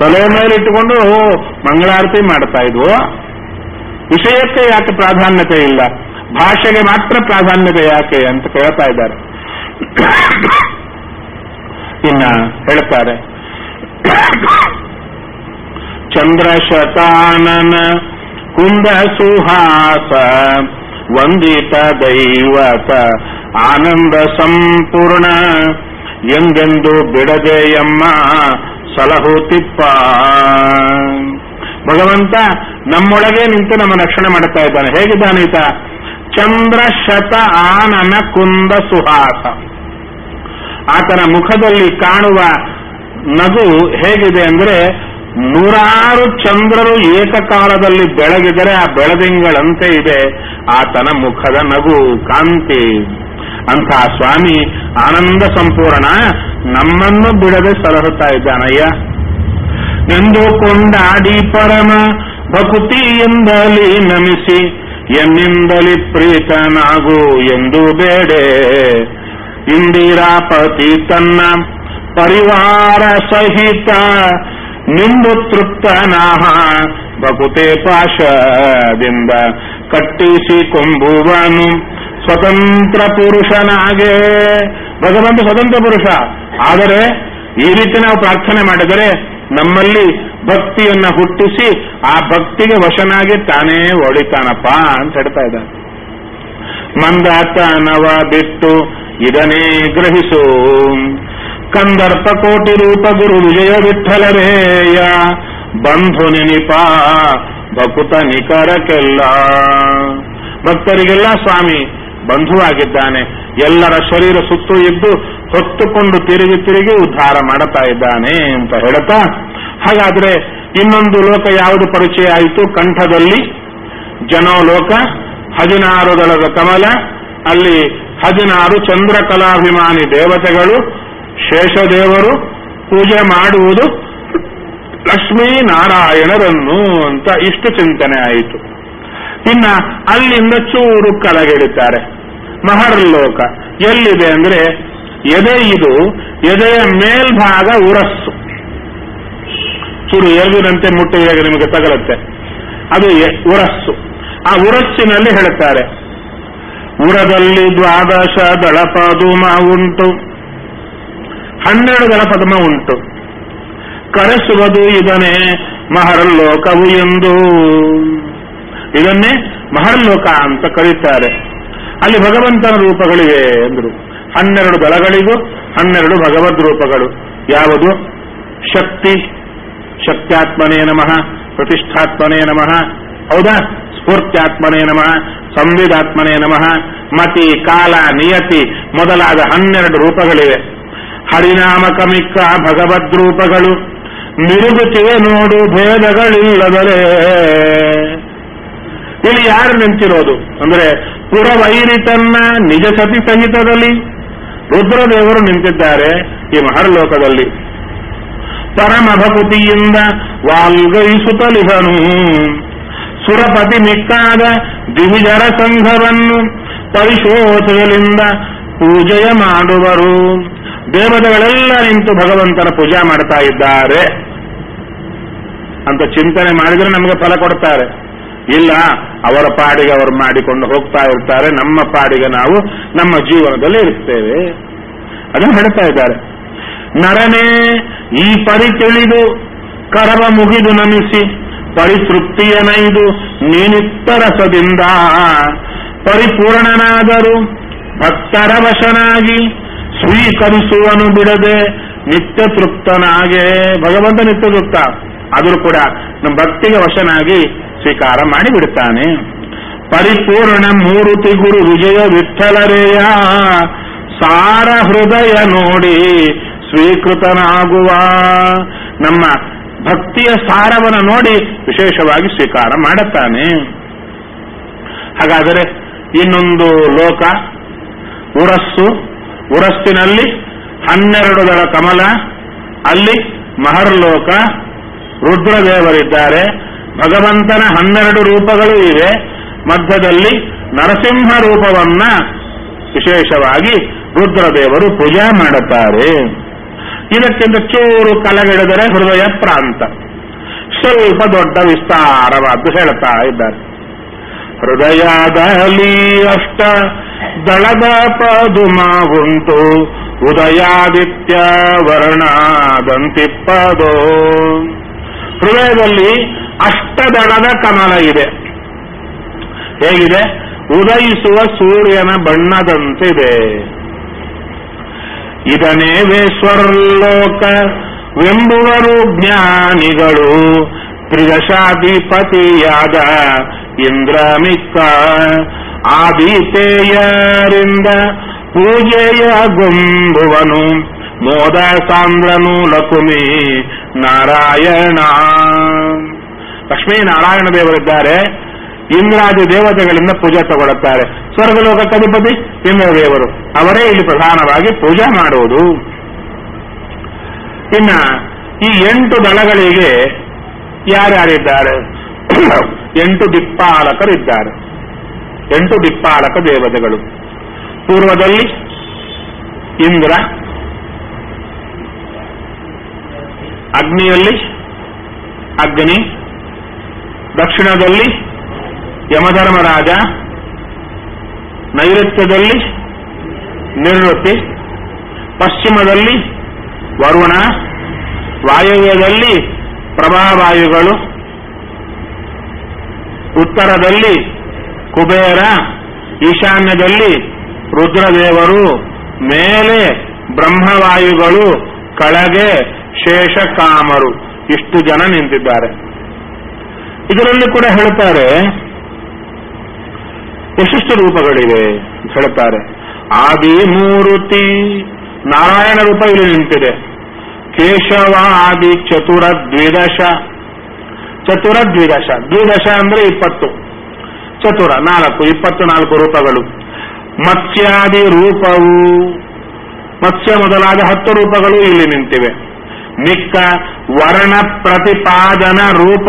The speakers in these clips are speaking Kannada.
ತಲೆ ಮೇಲೆ ಇಟ್ಟುಕೊಂಡು ಓ ಮಂಗಳಾರತಿ ಮಾಡ್ತಾ ಇದ್ವು ವಿಷಯಕ್ಕೆ ಯಾಕೆ ಪ್ರಾಧಾನ್ಯತೆ ಇಲ್ಲ ಭಾಷೆಗೆ ಮಾತ್ರ ಪ್ರಾಧಾನ್ಯತೆ ಯಾಕೆ ಅಂತ ಕೇಳ್ತಾ ಇದ್ದಾರೆ ಇನ್ನ ಹೇಳ್ತಾರೆ ಚಂದ್ರಶತಾನನ ಕುಂದ ಸುಹಾಸ ವಂದಿತ ದೈವತ ಆನಂದ ಸಂಪೂರ್ಣ ಎಂದೆಂದು ಬಿಡದೆಯಮ್ಮ ಸಲಹುತಿಪ್ಪ ಭಗವಂತ ನಮ್ಮೊಳಗೆ ನಿಂತು ನಮ್ಮ ರಕ್ಷಣೆ ಮಾಡ್ತಾ ಇದ್ದಾನೆ ಹೇಗಿದ್ದಾನೆ ಈತ ಚಂದ್ರ ಶತ ಆನನ ಕುಂದ ಸುಹಾಸ ಆತನ ಮುಖದಲ್ಲಿ ಕಾಣುವ ನಗು ಹೇಗಿದೆ ಅಂದ್ರೆ ನೂರಾರು ಚಂದ್ರರು ಏಕಕಾಲದಲ್ಲಿ ಬೆಳಗಿದರೆ ಆ ಬೆಳದಿಂಗಳಂತೆ ಇದೆ ಆತನ ಮುಖದ ನಗು ಕಾಂತಿ ಅಂತ ಸ್ವಾಮಿ ಆನಂದ ಸಂಪೂರ್ಣ ನಮ್ಮನ್ನು ಬಿಡದೆ ಸಲಹುತ್ತಾ ಇದ್ದಾನಯ್ಯ ಎಂದು ಕೊಂಡಾಡಿ ಪರಮ ಭಕುತಿಯಿಂದಲೇ ನಮಿಸಿ ಎನ್ನಿಂದಲಿ ಪ್ರೀತನಾಗು ಎಂದು ಬೇಡೆ ಇಂದಿರಾಪತಿ ತನ್ನ ಪರಿವಾರ ಸಹಿತ ನಿಂದು ತೃಪ್ತನಾಹ ಬಕುತೆ ಪಾಶದಿಂದ ಕಟ್ಟಿಸಿ ಕೊಂಬುವನು ಸ್ವತಂತ್ರ ಪುರುಷನಾಗೆ ಭಗವಂತ ಸ್ವತಂತ್ರ ಪುರುಷ ಆದರೆ ಈ ರೀತಿ ನಾವು ಪ್ರಾರ್ಥನೆ ಮಾಡಿದರೆ ನಮ್ಮಲ್ಲಿ ಭಕ್ತಿಯನ್ನ ಹುಟ್ಟಿಸಿ ಆ ಭಕ್ತಿಗೆ ವಶನಾಗಿ ತಾನೇ ಒಳಿತಾನಪ್ಪ ಅಂತ ಹೇಳ್ತಾ ಇದ್ದಾನೆ ಮಂದಾತನವ ಬಿಟ್ಟು ಇದನ್ನೇ ಗ್ರಹಿಸು ಕಂದರ್ಪ ಕೋಟಿ ರೂಪ ಗುರು ವಿಜಯ ವಿಠಲರೇಯ ಬಂಧು ನೆನಿಪ ಭಕುತ ನಿಕರಕ್ಕೆಲ್ಲ ಭಕ್ತರಿಗೆಲ್ಲ ಸ್ವಾಮಿ ಬಂಧುವಾಗಿದ್ದಾನೆ ಎಲ್ಲರ ಶರೀರ ಸುತ್ತು ಇದ್ದು ಹೊತ್ತುಕೊಂಡು ತಿರುಗಿ ತಿರುಗಿ ಉದ್ಧಾರ ಮಾಡುತ್ತಾ ಇದ್ದಾನೆ ಅಂತ ಹೇಳ್ತಾ ಹಾಗಾದ್ರೆ ಇನ್ನೊಂದು ಲೋಕ ಯಾವುದು ಪರಿಚಯ ಆಯಿತು ಕಂಠದಲ್ಲಿ ಜನೋಲೋಕ ಹದಿನಾರು ದಳದ ಕಮಲ ಅಲ್ಲಿ ಹದಿನಾರು ಚಂದ್ರಕಲಾಭಿಮಾನಿ ದೇವತೆಗಳು ಶೇಷದೇವರು ಪೂಜೆ ಮಾಡುವುದು ಲಕ್ಷ್ಮೀ ನಾರಾಯಣರನ್ನು ಅಂತ ಇಷ್ಟು ಚಿಂತನೆ ಆಯಿತು ಇನ್ನ ಅಲ್ಲಿಂದ ಚೂರು ಕೆಳಗಿಡುತ್ತಾರೆ ಮಹರ್ಲೋಕ ಎಲ್ಲಿದೆ ಅಂದ್ರೆ ಎದೆ ಇದು ಎದೆಯ ಮೇಲ್ಭಾಗ ಉರಸ್ಸು ಚೂರು ಎಲ್ವಿನಂತೆ ಮುಟ್ಟಿದಾಗ ನಿಮಗೆ ತಗಲುತ್ತೆ ಅದು ಎ- ಉರಸ್ಸು ಆ ಉರಸ್ಸಿನಲ್ಲಿ ಹೇಳುತ್ತಾರೆ ಉರದಲ್ಲಿ ದ್ವಾದಶ ದಳಪದುಮ ಉಂಟು ಹನ್ನೆರಡು ದಳಪದ್ಮ ಉಂಟು ಕರೆಸುವುದು ಇದನ್ನೇ ಮಹರಲ್ಲೋಕವು ಎಂದು ಇದನ್ನೇ ಮಹರ್ಲೋಕ ಅಂತ ಕರೀತಾರೆ ಅಲ್ಲಿ ಭಗವಂತನ ರೂಪಗಳಿವೆ ಎಂದರು ಹನ್ನೆರಡು ದಳಗಳಿಗೂ ಹನ್ನೆರಡು ಭಗವದ್ ರೂಪಗಳು ಯಾವುದು ಶಕ್ತಿ ಶಕ್ತ್ಯಾತ್ಮನೇ ನಮಃ ಪ್ರತಿಷ್ಠಾತ್ಮನೇ ನಮಃ ಹೌದಾ ಸ್ಫೂರ್ತ್ಯಾತ್ಮನೇ ನಮಃ ಸಂವಿಧಾತ್ಮನೇ ನಮಃ ಮತಿ ಕಾಲ ನಿಯತಿ ಮೊದಲಾದ ಹನ್ನೆರಡು ರೂಪಗಳಿವೆ ಹರಿನಾಮಕಮಿಕ್ಕ ಭಗವದ್ ರೂಪಗಳು ಮಿರುಗುತ್ತಿವೆ ನೋಡು ಭೇದಗಳಿಲ್ಲದಲೇ ಇಲ್ಲಿ ಯಾರು ನಿಂತಿರೋದು ಅಂದ್ರೆ ಪುರವೈರಿ ತನ್ನ ನಿಜ ಸತಿ ಸಹಿತದಲ್ಲಿ ರುದ್ರದೇವರು ನಿಂತಿದ್ದಾರೆ ಈ ಮಹರ್ಲೋಕದಲ್ಲಿ ಪರಮ ಭಕುತಿಯಿಂದ ವಾಲ್ಗೈಸುತ್ತಲಿಹನು ಸುರಪತಿ ಮಿಕ್ಕಾದ ದಿವಿಜರ ಸಂಘವನ್ನು ಪರಿಶೋಧನೆಯಿಂದ ಪೂಜೆಯ ಮಾಡುವರು ದೇವತೆಗಳೆಲ್ಲ ನಿಂತು ಭಗವಂತನ ಪೂಜೆ ಮಾಡ್ತಾ ಇದ್ದಾರೆ ಅಂತ ಚಿಂತನೆ ಮಾಡಿದ್ರೆ ನಮಗೆ ಫಲ ಕೊಡ್ತಾರೆ ಇಲ್ಲ ಅವರ ಪಾಡಿಗೆ ಅವರು ಮಾಡಿಕೊಂಡು ಹೋಗ್ತಾ ಇರ್ತಾರೆ ನಮ್ಮ ಪಾಡಿಗೆ ನಾವು ನಮ್ಮ ಜೀವನದಲ್ಲಿ ಇರ್ತೇವೆ ಅದನ್ನು ಹೇಳ್ತಾ ಇದ್ದಾರೆ ನರನೇ ಈ ಪರಿ ತಿಳಿದು ಕರವ ಮುಗಿದು ನಮಿಸಿ ಪರಿತೃಪ್ತಿಯನೈದು ನೀನಿತ್ತ ರಸದಿಂದ ಪರಿಪೂರ್ಣನಾದರೂ ಭಕ್ತರ ವಶನಾಗಿ ಸ್ವೀಕರಿಸುವನು ಬಿಡದೆ ನಿತ್ಯ ತೃಪ್ತನಾಗೆ ಭಗವಂತ ನಿತ್ಯ ತೃಪ್ತ ಆದರೂ ಕೂಡ ನಮ್ಮ ಭಕ್ತಿಗೆ ವಶನಾಗಿ ಸ್ವೀಕಾರ ಮಾಡಿ ಬಿಡುತ್ತಾನೆ ಪರಿಪೂರ್ಣ ಮೂರುತಿ ಗುರು ವಿಜಯ ವಿಠಲರೇಯ ಸಾರ ಹೃದಯ ನೋಡಿ ಸ್ವೀಕೃತನಾಗುವ ನಮ್ಮ ಭಕ್ತಿಯ ಸಾರವನ್ನು ನೋಡಿ ವಿಶೇಷವಾಗಿ ಸ್ವೀಕಾರ ಮಾಡುತ್ತಾನೆ ಹಾಗಾದರೆ ಇನ್ನೊಂದು ಲೋಕ ಉರಸ್ಸು ಉರಸ್ಸಿನಲ್ಲಿ ಹನ್ನೆರಡು ದಳ ಕಮಲ ಅಲ್ಲಿ ಮಹರ್ಲೋಕ ರುದ್ರದೇವರಿದ್ದಾರೆ ಭಗವಂತನ ಹನ್ನೆರಡು ರೂಪಗಳು ಇವೆ ಮಧ್ಯದಲ್ಲಿ ನರಸಿಂಹ ರೂಪವನ್ನ ವಿಶೇಷವಾಗಿ ರುದ್ರದೇವರು ಪೂಜಾ ಮಾಡುತ್ತಾರೆ ಇದಕ್ಕಿಂತ ಚೂರು ಕಲಗಿಡಿದರೆ ಹೃದಯ ಪ್ರಾಂತ ಸ್ವಲ್ಪ ದೊಡ್ಡ ವಿಸ್ತಾರವಾದ್ದು ಹೇಳ್ತಾ ಇದ್ದಾರೆ ಹೃದಯದಲ್ಲಿ ಅಷ್ಟ ದಳದ ಪದುಮ ಉಂಟು ಉದಯಾದಿತ್ಯ ವರ್ಣದಂತಿಪ್ಪದೋ ಹೃದಯದಲ್ಲಿ ಅಷ್ಟದಳದ ಕಮಲ ಇದೆ ಹೇಗಿದೆ ಉದಯಿಸುವ ಸೂರ್ಯನ ಬಣ್ಣದಂತಿದೆ ಇದನ್ನೇ ವೇಶ್ವರಲೋಕ ವೆಂಬುವರು ಜ್ಞಾನಿಗಳು ತ್ರಿದಶಾಧಿಪತಿಯಾದ ಇಂದ್ರಮಿಕ್ಕ ಆದಿತೇಯರಿಂದ ಪೂಜೆಯ ಗೊಂಬುವನು ಮೋದ ಸಾಂದ್ರನು ಲಕುಮಿ ನಾರಾಯಣ ಲಕ್ಷ್ಮೀ ನಾರಾಯಣ ದೇವರಿದ್ದಾರೆ ಇಂದ್ರಾದಿ ದೇವತೆಗಳಿಂದ ಪೂಜೆ ತಗೊಳ್ಳುತ್ತಾರೆ ಸ್ವರ್ಗಲೋಕಕ್ಕೆ ಅಧಿಪತಿ ಇಂದ್ರದೇವರು ಅವರೇ ಇಲ್ಲಿ ಪ್ರಧಾನವಾಗಿ ಪೂಜೆ ಮಾಡುವುದು ಇನ್ನ ಈ ಎಂಟು ದಳಗಳಿಗೆ ಯಾರ್ಯಾರಿದ್ದಾರೆ ಎಂಟು ದಿಕ್ಪಾಲಕರಿದ್ದಾರೆ ಎಂಟು ದಿಕ್ಪಾಲಕ ದೇವತೆಗಳು ಪೂರ್ವದಲ್ಲಿ ಇಂದ್ರ ಅಗ್ನಿಯಲ್ಲಿ ಅಗ್ನಿ ದಕ್ಷಿಣದಲ್ಲಿ ಯಮಧರ್ಮರಾಜ ನೈಋತ್ಯದಲ್ಲಿ ನಿವೃತ್ತಿ ಪಶ್ಚಿಮದಲ್ಲಿ ವರುಣ ವಾಯವ್ಯದಲ್ಲಿ ಪ್ರಭಾವಾಯುಗಳು ಉತ್ತರದಲ್ಲಿ ಕುಬೇರ ಈಶಾನ್ಯದಲ್ಲಿ ರುದ್ರದೇವರು ಮೇಲೆ ಬ್ರಹ್ಮವಾಯುಗಳು ಕೆಳಗೆ ಶೇಷಕಾಮರು ಇಷ್ಟು ಜನ ನಿಂತಿದ್ದಾರೆ ಇದರಲ್ಲಿ ಕೂಡ ಹೇಳ್ತಾರೆ ಎಷ್ಟೆಷ್ಟು ರೂಪಗಳಿವೆ ಅಂತ ಹೇಳ್ತಾರೆ ಆದಿ ಮೂರುತಿ ನಾರಾಯಣ ರೂಪ ಇಲ್ಲಿ ನಿಂತಿದೆ ಕೇಶವ ಆದಿ ಚತುರ ದ್ವಿದಶ ಚತುರ ದ್ವಿದಶ ದ್ವಿದಶ ಅಂದ್ರೆ ಇಪ್ಪತ್ತು ಚತುರ ನಾಲ್ಕು ಇಪ್ಪತ್ತು ನಾಲ್ಕು ರೂಪಗಳು ಮತ್ಸ್ಯಾದಿ ರೂಪವು ಮತ್ಸ್ಯ ಮೊದಲಾದ ಹತ್ತು ರೂಪಗಳು ಇಲ್ಲಿ ನಿಂತಿವೆ ಮಿಕ್ಕ ವರ್ಣ ಪ್ರತಿಪಾದನ ರೂಪ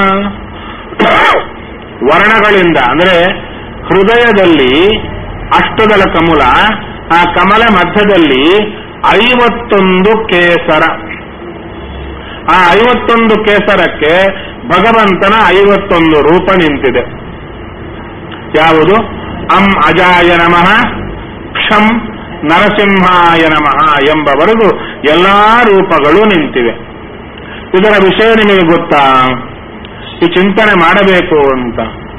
ವರ್ಣಗಳಿಂದ ಅಂದ್ರೆ ಹೃದಯದಲ್ಲಿ ಅಷ್ಟದಳ ಕಮಲ ಆ ಕಮಲ ಮಧ್ಯದಲ್ಲಿ ಐವತ್ತೊಂದು ಕೇಸರ ಆ ಐವತ್ತೊಂದು ಕೇಸರಕ್ಕೆ ಭಗವಂತನ ಐವತ್ತೊಂದು ರೂಪ ನಿಂತಿದೆ ಯಾವುದು ಅಂ ಅಜಾಯ ನಮಃ ಕ್ಷಂ ನರಸಿಂಹಾಯ ನಮಃ ಎಂಬವರೆಗೂ ಎಲ್ಲಾ ರೂಪಗಳು ನಿಂತಿವೆ ಇದರ ವಿಷಯ ನಿಮಗೆ ಗೊತ್ತಾ ಈ ಚಿಂತನೆ ಮಾಡಬೇಕು ಅಂತ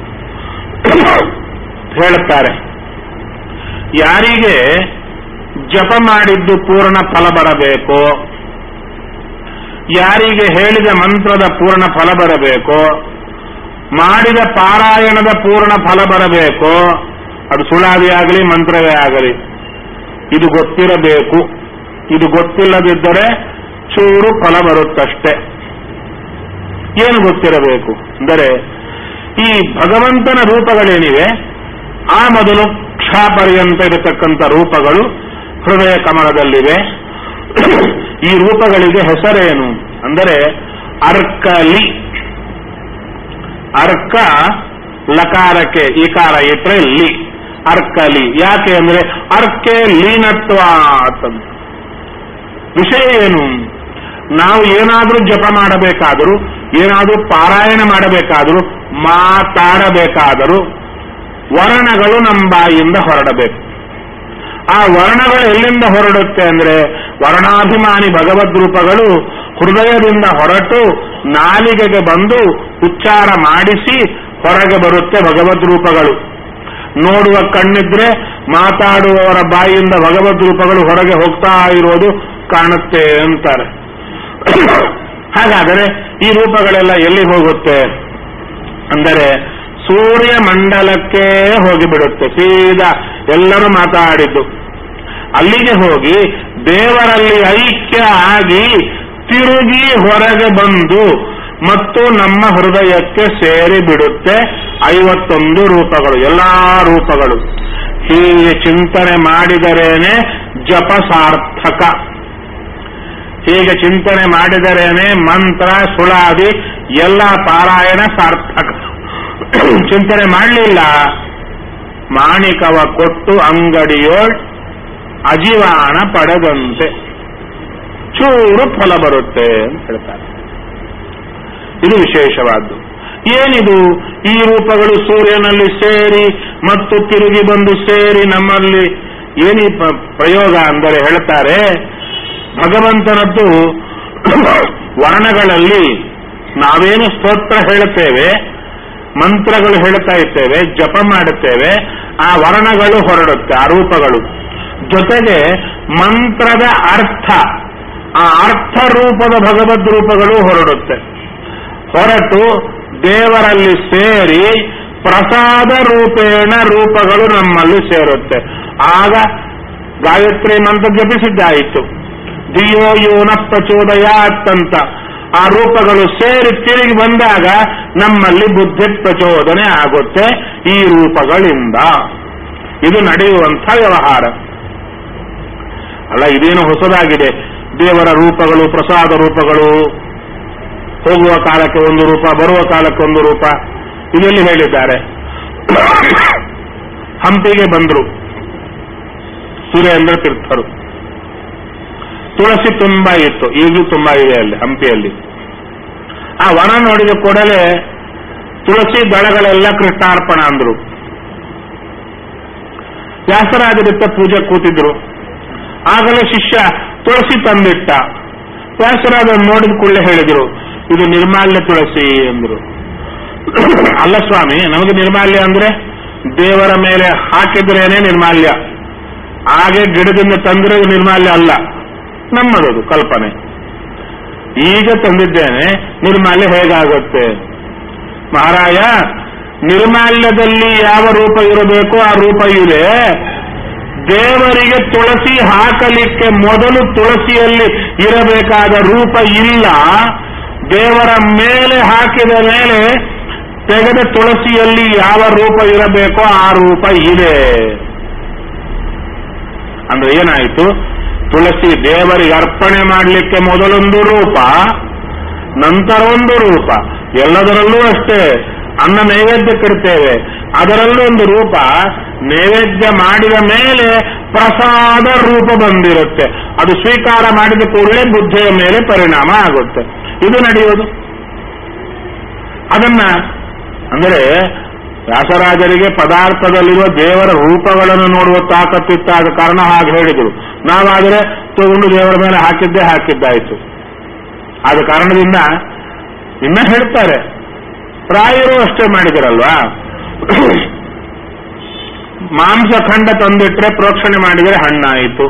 ಹೇಳುತ್ತಾರೆ ಯಾರಿಗೆ ಜಪ ಮಾಡಿದ್ದು ಪೂರ್ಣ ಫಲ ಬರಬೇಕು ಯಾರಿಗೆ ಹೇಳಿದ ಮಂತ್ರದ ಪೂರ್ಣ ಫಲ ಬರಬೇಕು ಮಾಡಿದ ಪಾರಾಯಣದ ಪೂರ್ಣ ಫಲ ಬರಬೇಕು ಅದು ಸುಳಾದಿ ಆಗಲಿ ಮಂತ್ರವೇ ಆಗಲಿ ಇದು ಗೊತ್ತಿರಬೇಕು ಇದು ಗೊತ್ತಿಲ್ಲದಿದ್ದರೆ ಚೂರು ಫಲ ಬರುತ್ತಷ್ಟೇ ಏನು ಗೊತ್ತಿರಬೇಕು ಅಂದರೆ ಈ ಭಗವಂತನ ರೂಪಗಳೇನಿವೆ ಆ ಮೊದಲು ಕ್ಷಾಪರ್ಯಂತ ಇರತಕ್ಕಂಥ ರೂಪಗಳು ಹೃದಯ ಕಮಲದಲ್ಲಿವೆ ಈ ರೂಪಗಳಿಗೆ ಹೆಸರೇನು ಅಂದರೆ ಅರ್ಕಲಿ ಅರ್ಕ ಲಕಾರಕ್ಕೆ ಈಕಾರ ಇಟ್ರೆ ಲಿ ಅರ್ಕಲಿ ಯಾಕೆ ಅಂದ್ರೆ ಅರ್ಕೆ ಲೀನತ್ವ ಅಂತಂದು ವಿಷಯ ಏನು ನಾವು ಏನಾದರೂ ಜಪ ಮಾಡಬೇಕಾದರೂ ಏನಾದರೂ ಪಾರಾಯಣ ಮಾಡಬೇಕಾದರೂ ಮಾತಾಡಬೇಕಾದರೂ ವರ್ಣಗಳು ನಮ್ಮ ಬಾಯಿಯಿಂದ ಹೊರಡಬೇಕು ಆ ವರ್ಣಗಳು ಎಲ್ಲಿಂದ ಹೊರಡುತ್ತೆ ಅಂದ್ರೆ ವರ್ಣಾಭಿಮಾನಿ ಭಗವದ್ ರೂಪಗಳು ಹೃದಯದಿಂದ ಹೊರಟು ನಾಲಿಗೆಗೆ ಬಂದು ಉಚ್ಚಾರ ಮಾಡಿಸಿ ಹೊರಗೆ ಬರುತ್ತೆ ಭಗವದ್ ರೂಪಗಳು ನೋಡುವ ಕಣ್ಣಿದ್ರೆ ಮಾತಾಡುವವರ ಬಾಯಿಯಿಂದ ಭಗವದ್ ರೂಪಗಳು ಹೊರಗೆ ಹೋಗ್ತಾ ಇರೋದು ಕಾಣುತ್ತೆ ಅಂತಾರೆ ಹಾಗಾದರೆ ಈ ರೂಪಗಳೆಲ್ಲ ಎಲ್ಲಿ ಹೋಗುತ್ತೆ ಅಂದರೆ ಸೂರ್ಯ ಮಂಡಲಕ್ಕೆ ಹೋಗಿಬಿಡುತ್ತೆ ಸೀದಾ ಎಲ್ಲರೂ ಮಾತಾಡಿದ್ದು ಅಲ್ಲಿಗೆ ಹೋಗಿ ದೇವರಲ್ಲಿ ಐಕ್ಯ ಆಗಿ ತಿರುಗಿ ಹೊರಗೆ ಬಂದು ಮತ್ತು ನಮ್ಮ ಹೃದಯಕ್ಕೆ ಸೇರಿ ಬಿಡುತ್ತೆ ಐವತ್ತೊಂದು ರೂಪಗಳು ಎಲ್ಲಾ ರೂಪಗಳು ಹೀಗೆ ಚಿಂತನೆ ಮಾಡಿದರೇನೆ ಜಪ ಸಾರ್ಥಕ ಹೀಗೆ ಚಿಂತನೆ ಮಾಡಿದರೇನೆ ಮಂತ್ರ ಸುಳಾದಿ ಎಲ್ಲ ಪಾರಾಯಣ ಸಾರ್ಥಕ ಚಿಂತನೆ ಮಾಡಲಿಲ್ಲ ಮಾಣಿಕವ ಕೊಟ್ಟು ಅಂಗಡಿಯೋಳ್ ಅಜೀವಾಣ ಪಡೆದಂತೆ ಚೂರು ಫಲ ಬರುತ್ತೆ ಅಂತ ಹೇಳ್ತಾರೆ ಇದು ವಿಶೇಷವಾದ್ದು ಏನಿದು ಈ ರೂಪಗಳು ಸೂರ್ಯನಲ್ಲಿ ಸೇರಿ ಮತ್ತು ತಿರುಗಿ ಬಂದು ಸೇರಿ ನಮ್ಮಲ್ಲಿ ಏನಿ ಪ- ಪ್ರಯೋಗ ಅಂದರೆ ಹೇಳ್ತಾರೆ ಭಗವಂತನದ್ದು ವರ್ಣಗಳಲ್ಲಿ ನಾವೇನು ಸ್ತೋತ್ರ ಹೇಳುತ್ತೇವೆ ಮಂತ್ರಗಳು ಹೇಳ್ತಾ ಇರ್ತೇವೆ ಜಪ ಮಾಡುತ್ತೇವೆ ಆ ವರ್ಣಗಳು ಹೊರಡುತ್ತೆ ಆ ರೂಪಗಳು ಜೊತೆಗೆ ಮಂತ್ರದ ಅರ್ಥ ಆ ಅರ್ಥ ರೂಪದ ಭಗವದ್ ರೂಪಗಳು ಹೊರಡುತ್ತೆ ಹೊರಟು ದೇವರಲ್ಲಿ ಸೇರಿ ಪ್ರಸಾದ ರೂಪೇಣ ರೂಪಗಳು ನಮ್ಮಲ್ಲಿ ಸೇರುತ್ತೆ ಆಗ ಗಾಯತ್ರಿ ಮಂತ್ರ ಜಪಿಸಿದ್ದಾಯಿತು ಧಿಯೋ ಯೋನ ಪ್ರಚೋದಯಾತ್ ಅಂತ ಆ ರೂಪಗಳು ಸೇರಿ ತಿರುಗಿ ಬಂದಾಗ ನಮ್ಮಲ್ಲಿ ಬುದ್ಧಿ ಪ್ರಚೋದನೆ ಆಗುತ್ತೆ ಈ ರೂಪಗಳಿಂದ ಇದು ನಡೆಯುವಂಥ ವ್ಯವಹಾರ ಅಲ್ಲ ಇದೇನು ಹೊಸದಾಗಿದೆ ದೇವರ ರೂಪಗಳು ಪ್ರಸಾದ ರೂಪಗಳು ಹೋಗುವ ಕಾಲಕ್ಕೆ ಒಂದು ರೂಪ ಬರುವ ಕಾಲಕ್ಕೆ ಒಂದು ರೂಪ ಇದೆಲ್ಲಿ ಹೇಳಿದ್ದಾರೆ ಹಂಪಿಗೆ ಬಂದರು ಸುರೇಂದ್ರ ತೀರ್ಥರು ತುಳಸಿ ತುಂಬಾ ಇತ್ತು ಈಗಲೂ ತುಂಬಾ ಇದೆ ಅಲ್ಲಿ ಹಂಪಿಯಲ್ಲಿ ಆ ವನ ನೋಡಿದ ಕೂಡಲೇ ತುಳಸಿ ದಳಗಳೆಲ್ಲ ಕೃಷ್ಣಾರ್ಪಣ ಅಂದ್ರು ವ್ಯಾಸರಾಜರಿತ್ತ ಪೂಜೆ ಕೂತಿದ್ರು ಆಗಲೇ ಶಿಷ್ಯ ತುಳಸಿ ತಂದಿಟ್ಟ ವ್ಯಾಸರಾಜ ನೋಡಿದ ಕೂಡಲೇ ಹೇಳಿದ್ರು ಇದು ನಿರ್ಮಾಲ್ಯ ತುಳಸಿ ಎಂದ್ರು ಅಲ್ಲ ಸ್ವಾಮಿ ನಮಗೆ ನಿರ್ಮಾಲ್ಯ ಅಂದ್ರೆ ದೇವರ ಮೇಲೆ ಹಾಕಿದ್ರೇನೆ ನಿರ್ಮಾಲ್ಯ ಹಾಗೆ ಗಿಡದಿಂದ ತಂದ್ರೆ ಇದು ನಿರ್ಮಾಲ್ಯ ಅಲ್ಲ ನಮ್ಮದದು ಕಲ್ಪನೆ ಈಗ ತಂದಿದ್ದೇನೆ ನಿರ್ಮಾಲ್ಯ ಹೇಗಾಗುತ್ತೆ ಮಹಾರಾಯ ನಿರ್ಮಾಲ್ಯದಲ್ಲಿ ಯಾವ ರೂಪ ಇರಬೇಕೋ ಆ ರೂಪ ಇದೆ ದೇವರಿಗೆ ತುಳಸಿ ಹಾಕಲಿಕ್ಕೆ ಮೊದಲು ತುಳಸಿಯಲ್ಲಿ ಇರಬೇಕಾದ ರೂಪ ಇಲ್ಲ ದೇವರ ಮೇಲೆ ಹಾಕಿದ ಮೇಲೆ ತೆಗೆದ ತುಳಸಿಯಲ್ಲಿ ಯಾವ ರೂಪ ಇರಬೇಕೋ ಆ ರೂಪ ಇದೆ ಅಂದ್ರೆ ಏನಾಯಿತು ತುಳಸಿ ದೇವರಿಗೆ ಅರ್ಪಣೆ ಮಾಡಲಿಕ್ಕೆ ಮೊದಲೊಂದು ರೂಪ ನಂತರ ಒಂದು ರೂಪ ಎಲ್ಲದರಲ್ಲೂ ಅಷ್ಟೇ ಅನ್ನ ನೈವೇದ್ಯಕ್ಕಿಡ್ತೇವೆ ಅದರಲ್ಲೂ ಒಂದು ರೂಪ ನೈವೇದ್ಯ ಮಾಡಿದ ಮೇಲೆ ಪ್ರಸಾದ ರೂಪ ಬಂದಿರುತ್ತೆ ಅದು ಸ್ವೀಕಾರ ಮಾಡಿದ ಕೂಡಲೇ ಬುದ್ಧಿಯ ಮೇಲೆ ಪರಿಣಾಮ ಆಗುತ್ತೆ ಇದು ನಡೆಯೋದು ಅದನ್ನ ಅಂದರೆ ವ್ಯಾಸರಾಜರಿಗೆ ಪದಾರ್ಥದಲ್ಲಿರುವ ದೇವರ ರೂಪಗಳನ್ನು ನೋಡುವ ತಾಕತ್ತಿತ್ತಾದ ಕಾರಣ ಹಾಗೆ ಹೇಳಿದರು ನಾವಾದರೆ ತಗೊಂಡು ದೇವರ ಮೇಲೆ ಹಾಕಿದ್ದೇ ಹಾಕಿದ್ದಾಯಿತು ಆದ ಕಾರಣದಿಂದ ಇನ್ನ ಹೇಳ್ತಾರೆ ರಾಯರು ಅಷ್ಟೇ ಮಾಡಿದರಲ್ವಾ ಮಾಂಸಖಂಡ ತಂದಿಟ್ರೆ ಪ್ರೋಕ್ಷಣೆ ಮಾಡಿದರೆ ಹಣ್ಣಾಯಿತು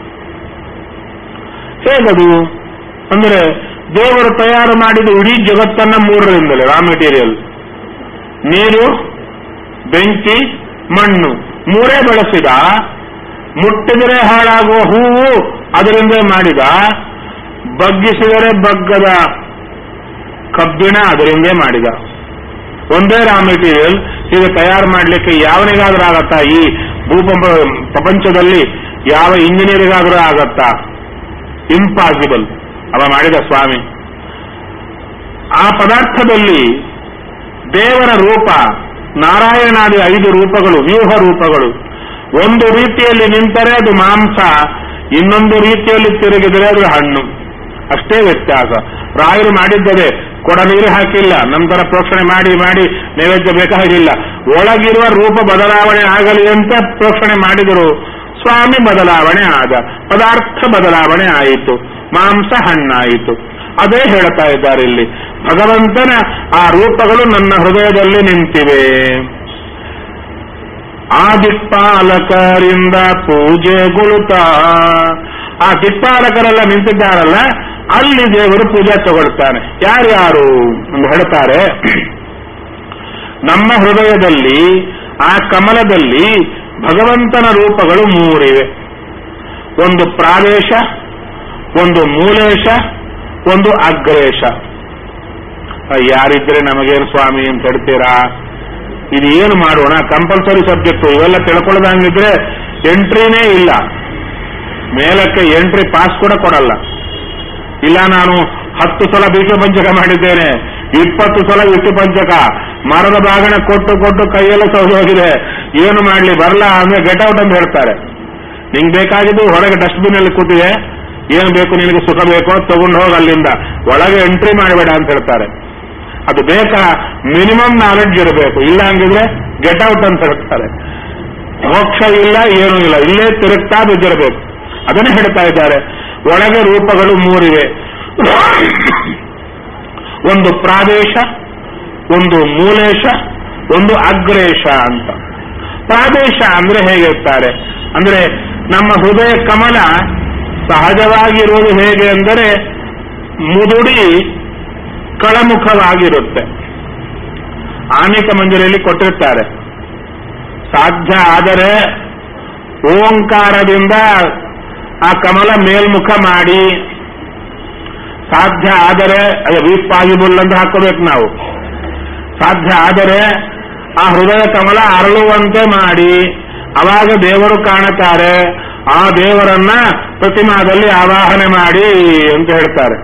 ಹೇಗದು ಅಂದ್ರೆ ದೇವರು ತಯಾರು ಮಾಡಿದ ಇಡೀ ಜಗತ್ತನ್ನ ಮೂರರಿಂದಲೇ ರಾ ಮೆಟೀರಿಯಲ್ ನೀರು ಬೆಂಕಿ ಮಣ್ಣು ಮೂರೇ ಬಳಸಿದ ಮುಟ್ಟಿದರೆ ಹಾಳಾಗುವ ಹೂವು ಅದರಿಂದ ಮಾಡಿದ ಬಗ್ಗಿಸಿದರೆ ಬಗ್ಗದ ಕಬ್ಬಿಣ ಅದರಿಂದೇ ಮಾಡಿದ ಒಂದೇ ರಾ ಮೆಟೀರಿಯಲ್ ಇದು ತಯಾರು ಮಾಡಲಿಕ್ಕೆ ಯಾವನಿಗಾದ್ರೂ ಆಗತ್ತಾ ಈ ಭೂಪ ಪ್ರಪಂಚದಲ್ಲಿ ಯಾವ ಇಂಜಿನಿಯರಿಗಾದ್ರೂ ಆಗತ್ತಾ ಇಂಪಾಸಿಬಲ್ ಅವ ಮಾಡಿದ ಸ್ವಾಮಿ ಆ ಪದಾರ್ಥದಲ್ಲಿ ದೇವರ ರೂಪ ನಾರಾಯಣಾದಿ ಐದು ರೂಪಗಳು ವ್ಯೂಹ ರೂಪಗಳು ಒಂದು ರೀತಿಯಲ್ಲಿ ನಿಂತರೆ ಅದು ಮಾಂಸ ಇನ್ನೊಂದು ರೀತಿಯಲ್ಲಿ ತಿರುಗಿದರೆ ಅದು ಹಣ್ಣು ಅಷ್ಟೇ ವ್ಯತ್ಯಾಸ ರಾಯರು ಮಾಡಿದ್ದರೆ ಕೊಡ ನೀರು ಹಾಕಿಲ್ಲ ನಂತರ ಪ್ರೋಕ್ಷಣೆ ಮಾಡಿ ಮಾಡಿ ನೈವೇದ್ಯ ಬೇಕಾಗಿಲ್ಲ ಒಳಗಿರುವ ರೂಪ ಬದಲಾವಣೆ ಆಗಲಿ ಅಂತ ಪ್ರೋಕ್ಷಣೆ ಮಾಡಿದರು ಸ್ವಾಮಿ ಬದಲಾವಣೆ ಆದ ಪದಾರ್ಥ ಬದಲಾವಣೆ ಆಯಿತು ಮಾಂಸ ಹಣ್ಣಾಯಿತು ಅದೇ ಹೇಳ್ತಾ ಇದ್ದಾರೆ ಇಲ್ಲಿ ಭಗವಂತನ ಆ ರೂಪಗಳು ನನ್ನ ಹೃದಯದಲ್ಲಿ ನಿಂತಿವೆ ಆ ದಿಕ್ಪಾಲಕರಿಂದ ಪೂಜೆಗೊಳ್ಳುತ್ತಾ ಆ ದಿಕ್ಪಾಲಕರೆಲ್ಲ ನಿಂತಿದ್ದಾರಲ್ಲ ಅಲ್ಲಿ ದೇವರು ಪೂಜೆ ತಗೊಳ್ತಾನೆ ಯಾರ್ಯಾರು ಅಂತ ಹೇಳ್ತಾರೆ ನಮ್ಮ ಹೃದಯದಲ್ಲಿ ಆ ಕಮಲದಲ್ಲಿ ಭಗವಂತನ ರೂಪಗಳು ಮೂರಿವೆ ಒಂದು ಪ್ರಾದೇಶ ಒಂದು ಮೂಲೇಶ ಒಂದು ಅಗ್ರೇಶ ಯಾರಿದ್ರೆ ನಮಗೇನು ಸ್ವಾಮಿ ಅಂತ ಹೇಳ್ತೀರಾ ಇದು ಏನು ಮಾಡೋಣ ಕಂಪಲ್ಸರಿ ಸಬ್ಜೆಕ್ಟ್ ಇವೆಲ್ಲ ತಿಳ್ಕೊಳ್ಳೋದಂಗಿದ್ರೆ ಎಂಟ್ರಿನೇ ಇಲ್ಲ ಮೇಲಕ್ಕೆ ಎಂಟ್ರಿ ಪಾಸ್ ಕೂಡ ಕೊಡಲ್ಲ ಇಲ್ಲ ನಾನು ಹತ್ತು ಸಲ ಬೀಜ ಪಂಚಕ ಮಾಡಿದ್ದೇನೆ ಇಪ್ಪತ್ತು ಸಲ ವಿಷ್ಣು ಪಂಚಕ ಮರದ ಬಾಗಣ ಕೊಟ್ಟು ಕೊಟ್ಟು ಕೈಯೆಲ್ಲ ಸೌದೋಗಿದೆ ಏನು ಮಾಡ್ಲಿ ಬರಲ್ಲ ಅಂದ್ರೆ ಗೆಟ್ ಔಟ್ ಅಂತ ಹೇಳ್ತಾರೆ ನಿಂಗೆ ಬೇಕಾಗಿದ್ದು ಹೊರಗೆ ಡಸ್ಟ್ಬಿನ್ ಅಲ್ಲಿ ಕೂತಿದೆ ಏನ್ ಬೇಕು ನಿನಗೆ ಸುಖ ಬೇಕೋ ತಗೊಂಡು ಹೋಗಿ ಅಲ್ಲಿಂದ ಒಳಗೆ ಎಂಟ್ರಿ ಮಾಡಬೇಡ ಅಂತ ಹೇಳ್ತಾರೆ ಅದು ಬೇಕಾ ಮಿನಿಮಮ್ ನಾಲೆಡ್ಜ್ ಇರಬೇಕು ಇಲ್ಲ ಹಂಗಿದ್ರೆ ಗೆಟ್ ಔಟ್ ಅಂತ ಹೇಳ್ತಾರೆ ಮೋಕ್ಷ ಇಲ್ಲ ಏನೂ ಇಲ್ಲ ಇಲ್ಲೇ ತಿರುಗ್ತಾ ಬಿದ್ದಿರಬೇಕು ಅದನ್ನೇ ಹೇಳ್ತಾ ಇದ್ದಾರೆ ಒಳಗೆ ರೂಪಗಳು ಮೂರಿವೆ ಒಂದು ಪ್ರಾದೇಶ ಒಂದು ಮೂಲೇಶ ಒಂದು ಅಗ್ರೇಶ ಅಂತ ಪ್ರಾದೇಶ ಅಂದ್ರೆ ಹೇಗಿರ್ತಾರೆ ಅಂದ್ರೆ ನಮ್ಮ ಹೃದಯ ಕಮಲ ಸಹಜವಾಗಿರುವುದು ಹೇಗೆ ಅಂದರೆ ಮುದುಡಿ ಕಳಮುಖವಾಗಿರುತ್ತೆ ಆನೇಕ ಮಂಜರಿಯಲ್ಲಿ ಕೊಟ್ಟಿರ್ತಾರೆ ಸಾಧ್ಯ ಆದರೆ ಓಂಕಾರದಿಂದ ಆ ಕಮಲ ಮೇಲ್ಮುಖ ಮಾಡಿ ಸಾಧ್ಯ ಆದರೆ ಅದೇ ವೀಕ್ ಪಾಸಿಬಲ್ ಅಂತ ಹಾಕೋಬೇಕು ನಾವು ಸಾಧ್ಯ ಆದರೆ ಆ ಹೃದಯ ಕಮಲ ಅರಳುವಂತೆ ಮಾಡಿ ಅವಾಗ ದೇವರು ಕಾಣುತ್ತಾರೆ ಆ ದೇವರನ್ನ ಪ್ರತಿಮಾದಲ್ಲಿ ಆವಾಹನೆ ಮಾಡಿ ಅಂತ ಹೇಳ್ತಾರೆ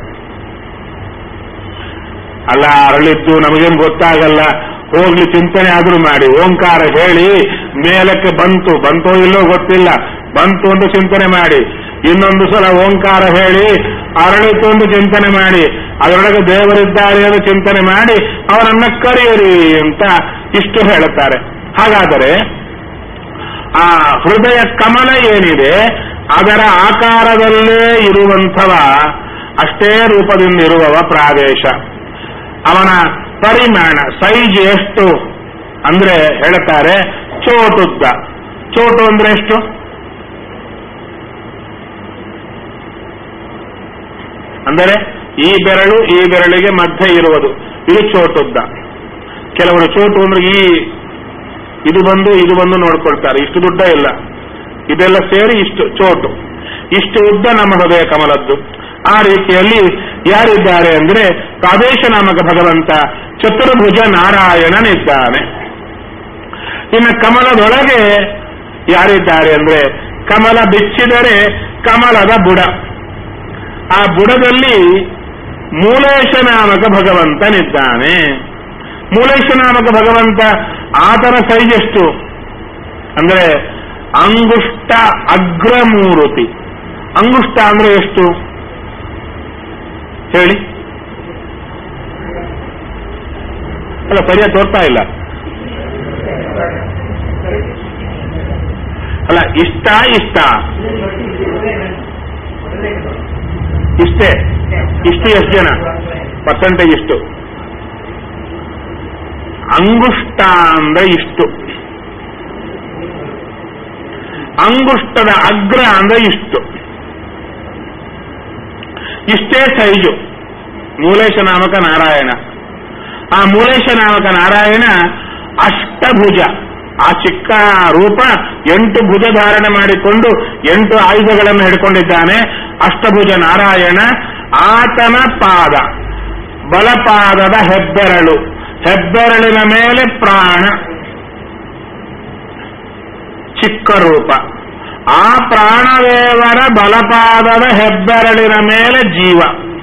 ಅಲ್ಲ ಅರಳಿದ್ದು ನಮಗೇನು ಗೊತ್ತಾಗಲ್ಲ ಹೋಗ್ಲಿ ಚಿಂತನೆ ಆದ್ರೂ ಮಾಡಿ ಓಂಕಾರ ಹೇಳಿ ಮೇಲಕ್ಕೆ ಬಂತು ಬಂತೋ ಇಲ್ಲೋ ಗೊತ್ತಿಲ್ಲ ಬಂತು ಅಂತ ಚಿಂತನೆ ಮಾಡಿ ಇನ್ನೊಂದು ಸಲ ಓಂಕಾರ ಹೇಳಿ ಅರಳಿತು ಅಂತ ಚಿಂತನೆ ಮಾಡಿ ಅದರೊಳಗೆ ದೇವರಿದ್ದಾರೆ ಅಂತ ಚಿಂತನೆ ಮಾಡಿ ಅವರನ್ನ ಕರೆಯಿರಿ ಅಂತ ಇಷ್ಟು ಹೇಳುತ್ತಾರೆ ಹಾಗಾದರೆ ಆ ಹೃದಯ ಕಮಲ ಏನಿದೆ ಅದರ ಆಕಾರದಲ್ಲೇ ಇರುವಂಥವ ಅಷ್ಟೇ ರೂಪದಿಂದ ಇರುವವ ಪ್ರಾದೇಶ ಅವನ ಪರಿಮಾಣ ಸೈಜ್ ಎಷ್ಟು ಅಂದ್ರೆ ಹೇಳ್ತಾರೆ ಚೋಟುದ್ದ ಚೋಟು ಅಂದ್ರೆ ಎಷ್ಟು ಅಂದರೆ ಈ ಬೆರಳು ಈ ಬೆರಳಿಗೆ ಮಧ್ಯೆ ಇರುವುದು ಇದು ಚೋಟುದ್ದ ಕೆಲವರು ಚೋಟು ಅಂದ್ರೆ ಈ ಇದು ಬಂದು ಇದು ಬಂದು ನೋಡ್ಕೊಳ್ತಾರೆ ಇಷ್ಟು ದುಡ್ಡ ಇಲ್ಲ ಇದೆಲ್ಲ ಸೇರಿ ಇಷ್ಟು ಚೋಟು ಇಷ್ಟು ಉದ್ದ ನಮ್ಮ ಹೃದಯ ಕಮಲದ್ದು ಆ ರೀತಿಯಲ್ಲಿ ಯಾರಿದ್ದಾರೆ ಅಂದ್ರೆ ಪ್ರಾದೇಶ ನಾಮಕ ಭಗವಂತ ಚತುರ್ಭುಜ ನಾರಾಯಣನಿದ್ದಾನೆ ಇನ್ನು ಕಮಲದೊಳಗೆ ಯಾರಿದ್ದಾರೆ ಅಂದ್ರೆ ಕಮಲ ಬಿಚ್ಚಿದರೆ ಕಮಲದ ಬುಡ ಆ ಬುಡದಲ್ಲಿ ಮೂಲೇಶ ನಾಮಕ ಭಗವಂತನಿದ್ದಾನೆ ಮೂಲೇಶ ನಾಮಕ ಭಗವಂತ ಆತನ ಸೈಜ್ ಎಷ್ಟು ಅಂದ್ರೆ ಅಂಗುಷ್ಟ ಅಗ್ರಮೂರುತಿ ಅಂಗುಷ್ಟ ಅಂದ್ರೆ ಎಷ್ಟು ಹೇಳಿ ಅಲ್ಲ ಸರಿಯಾಗಿ ತೋರ್ತಾ ಇಲ್ಲ ಅಲ್ಲ ಇಷ್ಟ ಇಷ್ಟ ಇಷ್ಟೇ ಇಷ್ಟು ಎಷ್ಟು ಜನ ಪರ್ಸೆಂಟೇಜ್ ಇಷ್ಟು ಅಂಗುಷ್ಟ ಅಂದ್ರೆ ಇಷ್ಟು ಅಂಗುಷ್ಟದ ಅಗ್ರ ಅಂದ್ರೆ ಇಷ್ಟು ಇಷ್ಟೇ ಸೈಜು ಮೂಲೇಶ ನಾಮಕ ನಾರಾಯಣ ಆ ಮೂಲೇಶ ನಾಮಕ ನಾರಾಯಣ ಅಷ್ಟಭುಜ ಆ ಚಿಕ್ಕ ರೂಪ ಎಂಟು ಭುಜ ಧಾರಣೆ ಮಾಡಿಕೊಂಡು ಎಂಟು ಆಯುಧಗಳನ್ನು ಹಿಡ್ಕೊಂಡಿದ್ದಾನೆ ಅಷ್ಟಭುಜ ನಾರಾಯಣ ಆತನ ಪಾದ ಬಲಪಾದದ ಹೆಬ್ಬೆರಳು ಹೆಬ್ಬೆರಳಿನ ಮೇಲೆ ಪ್ರಾಣ ಚಿಕ್ಕ ರೂಪ ಆ ಪ್ರಾಣದೇವರ ಬಲಪಾದದ ಹೆಬ್ಬೆರಳಿನ ಮೇಲೆ ಜೀವ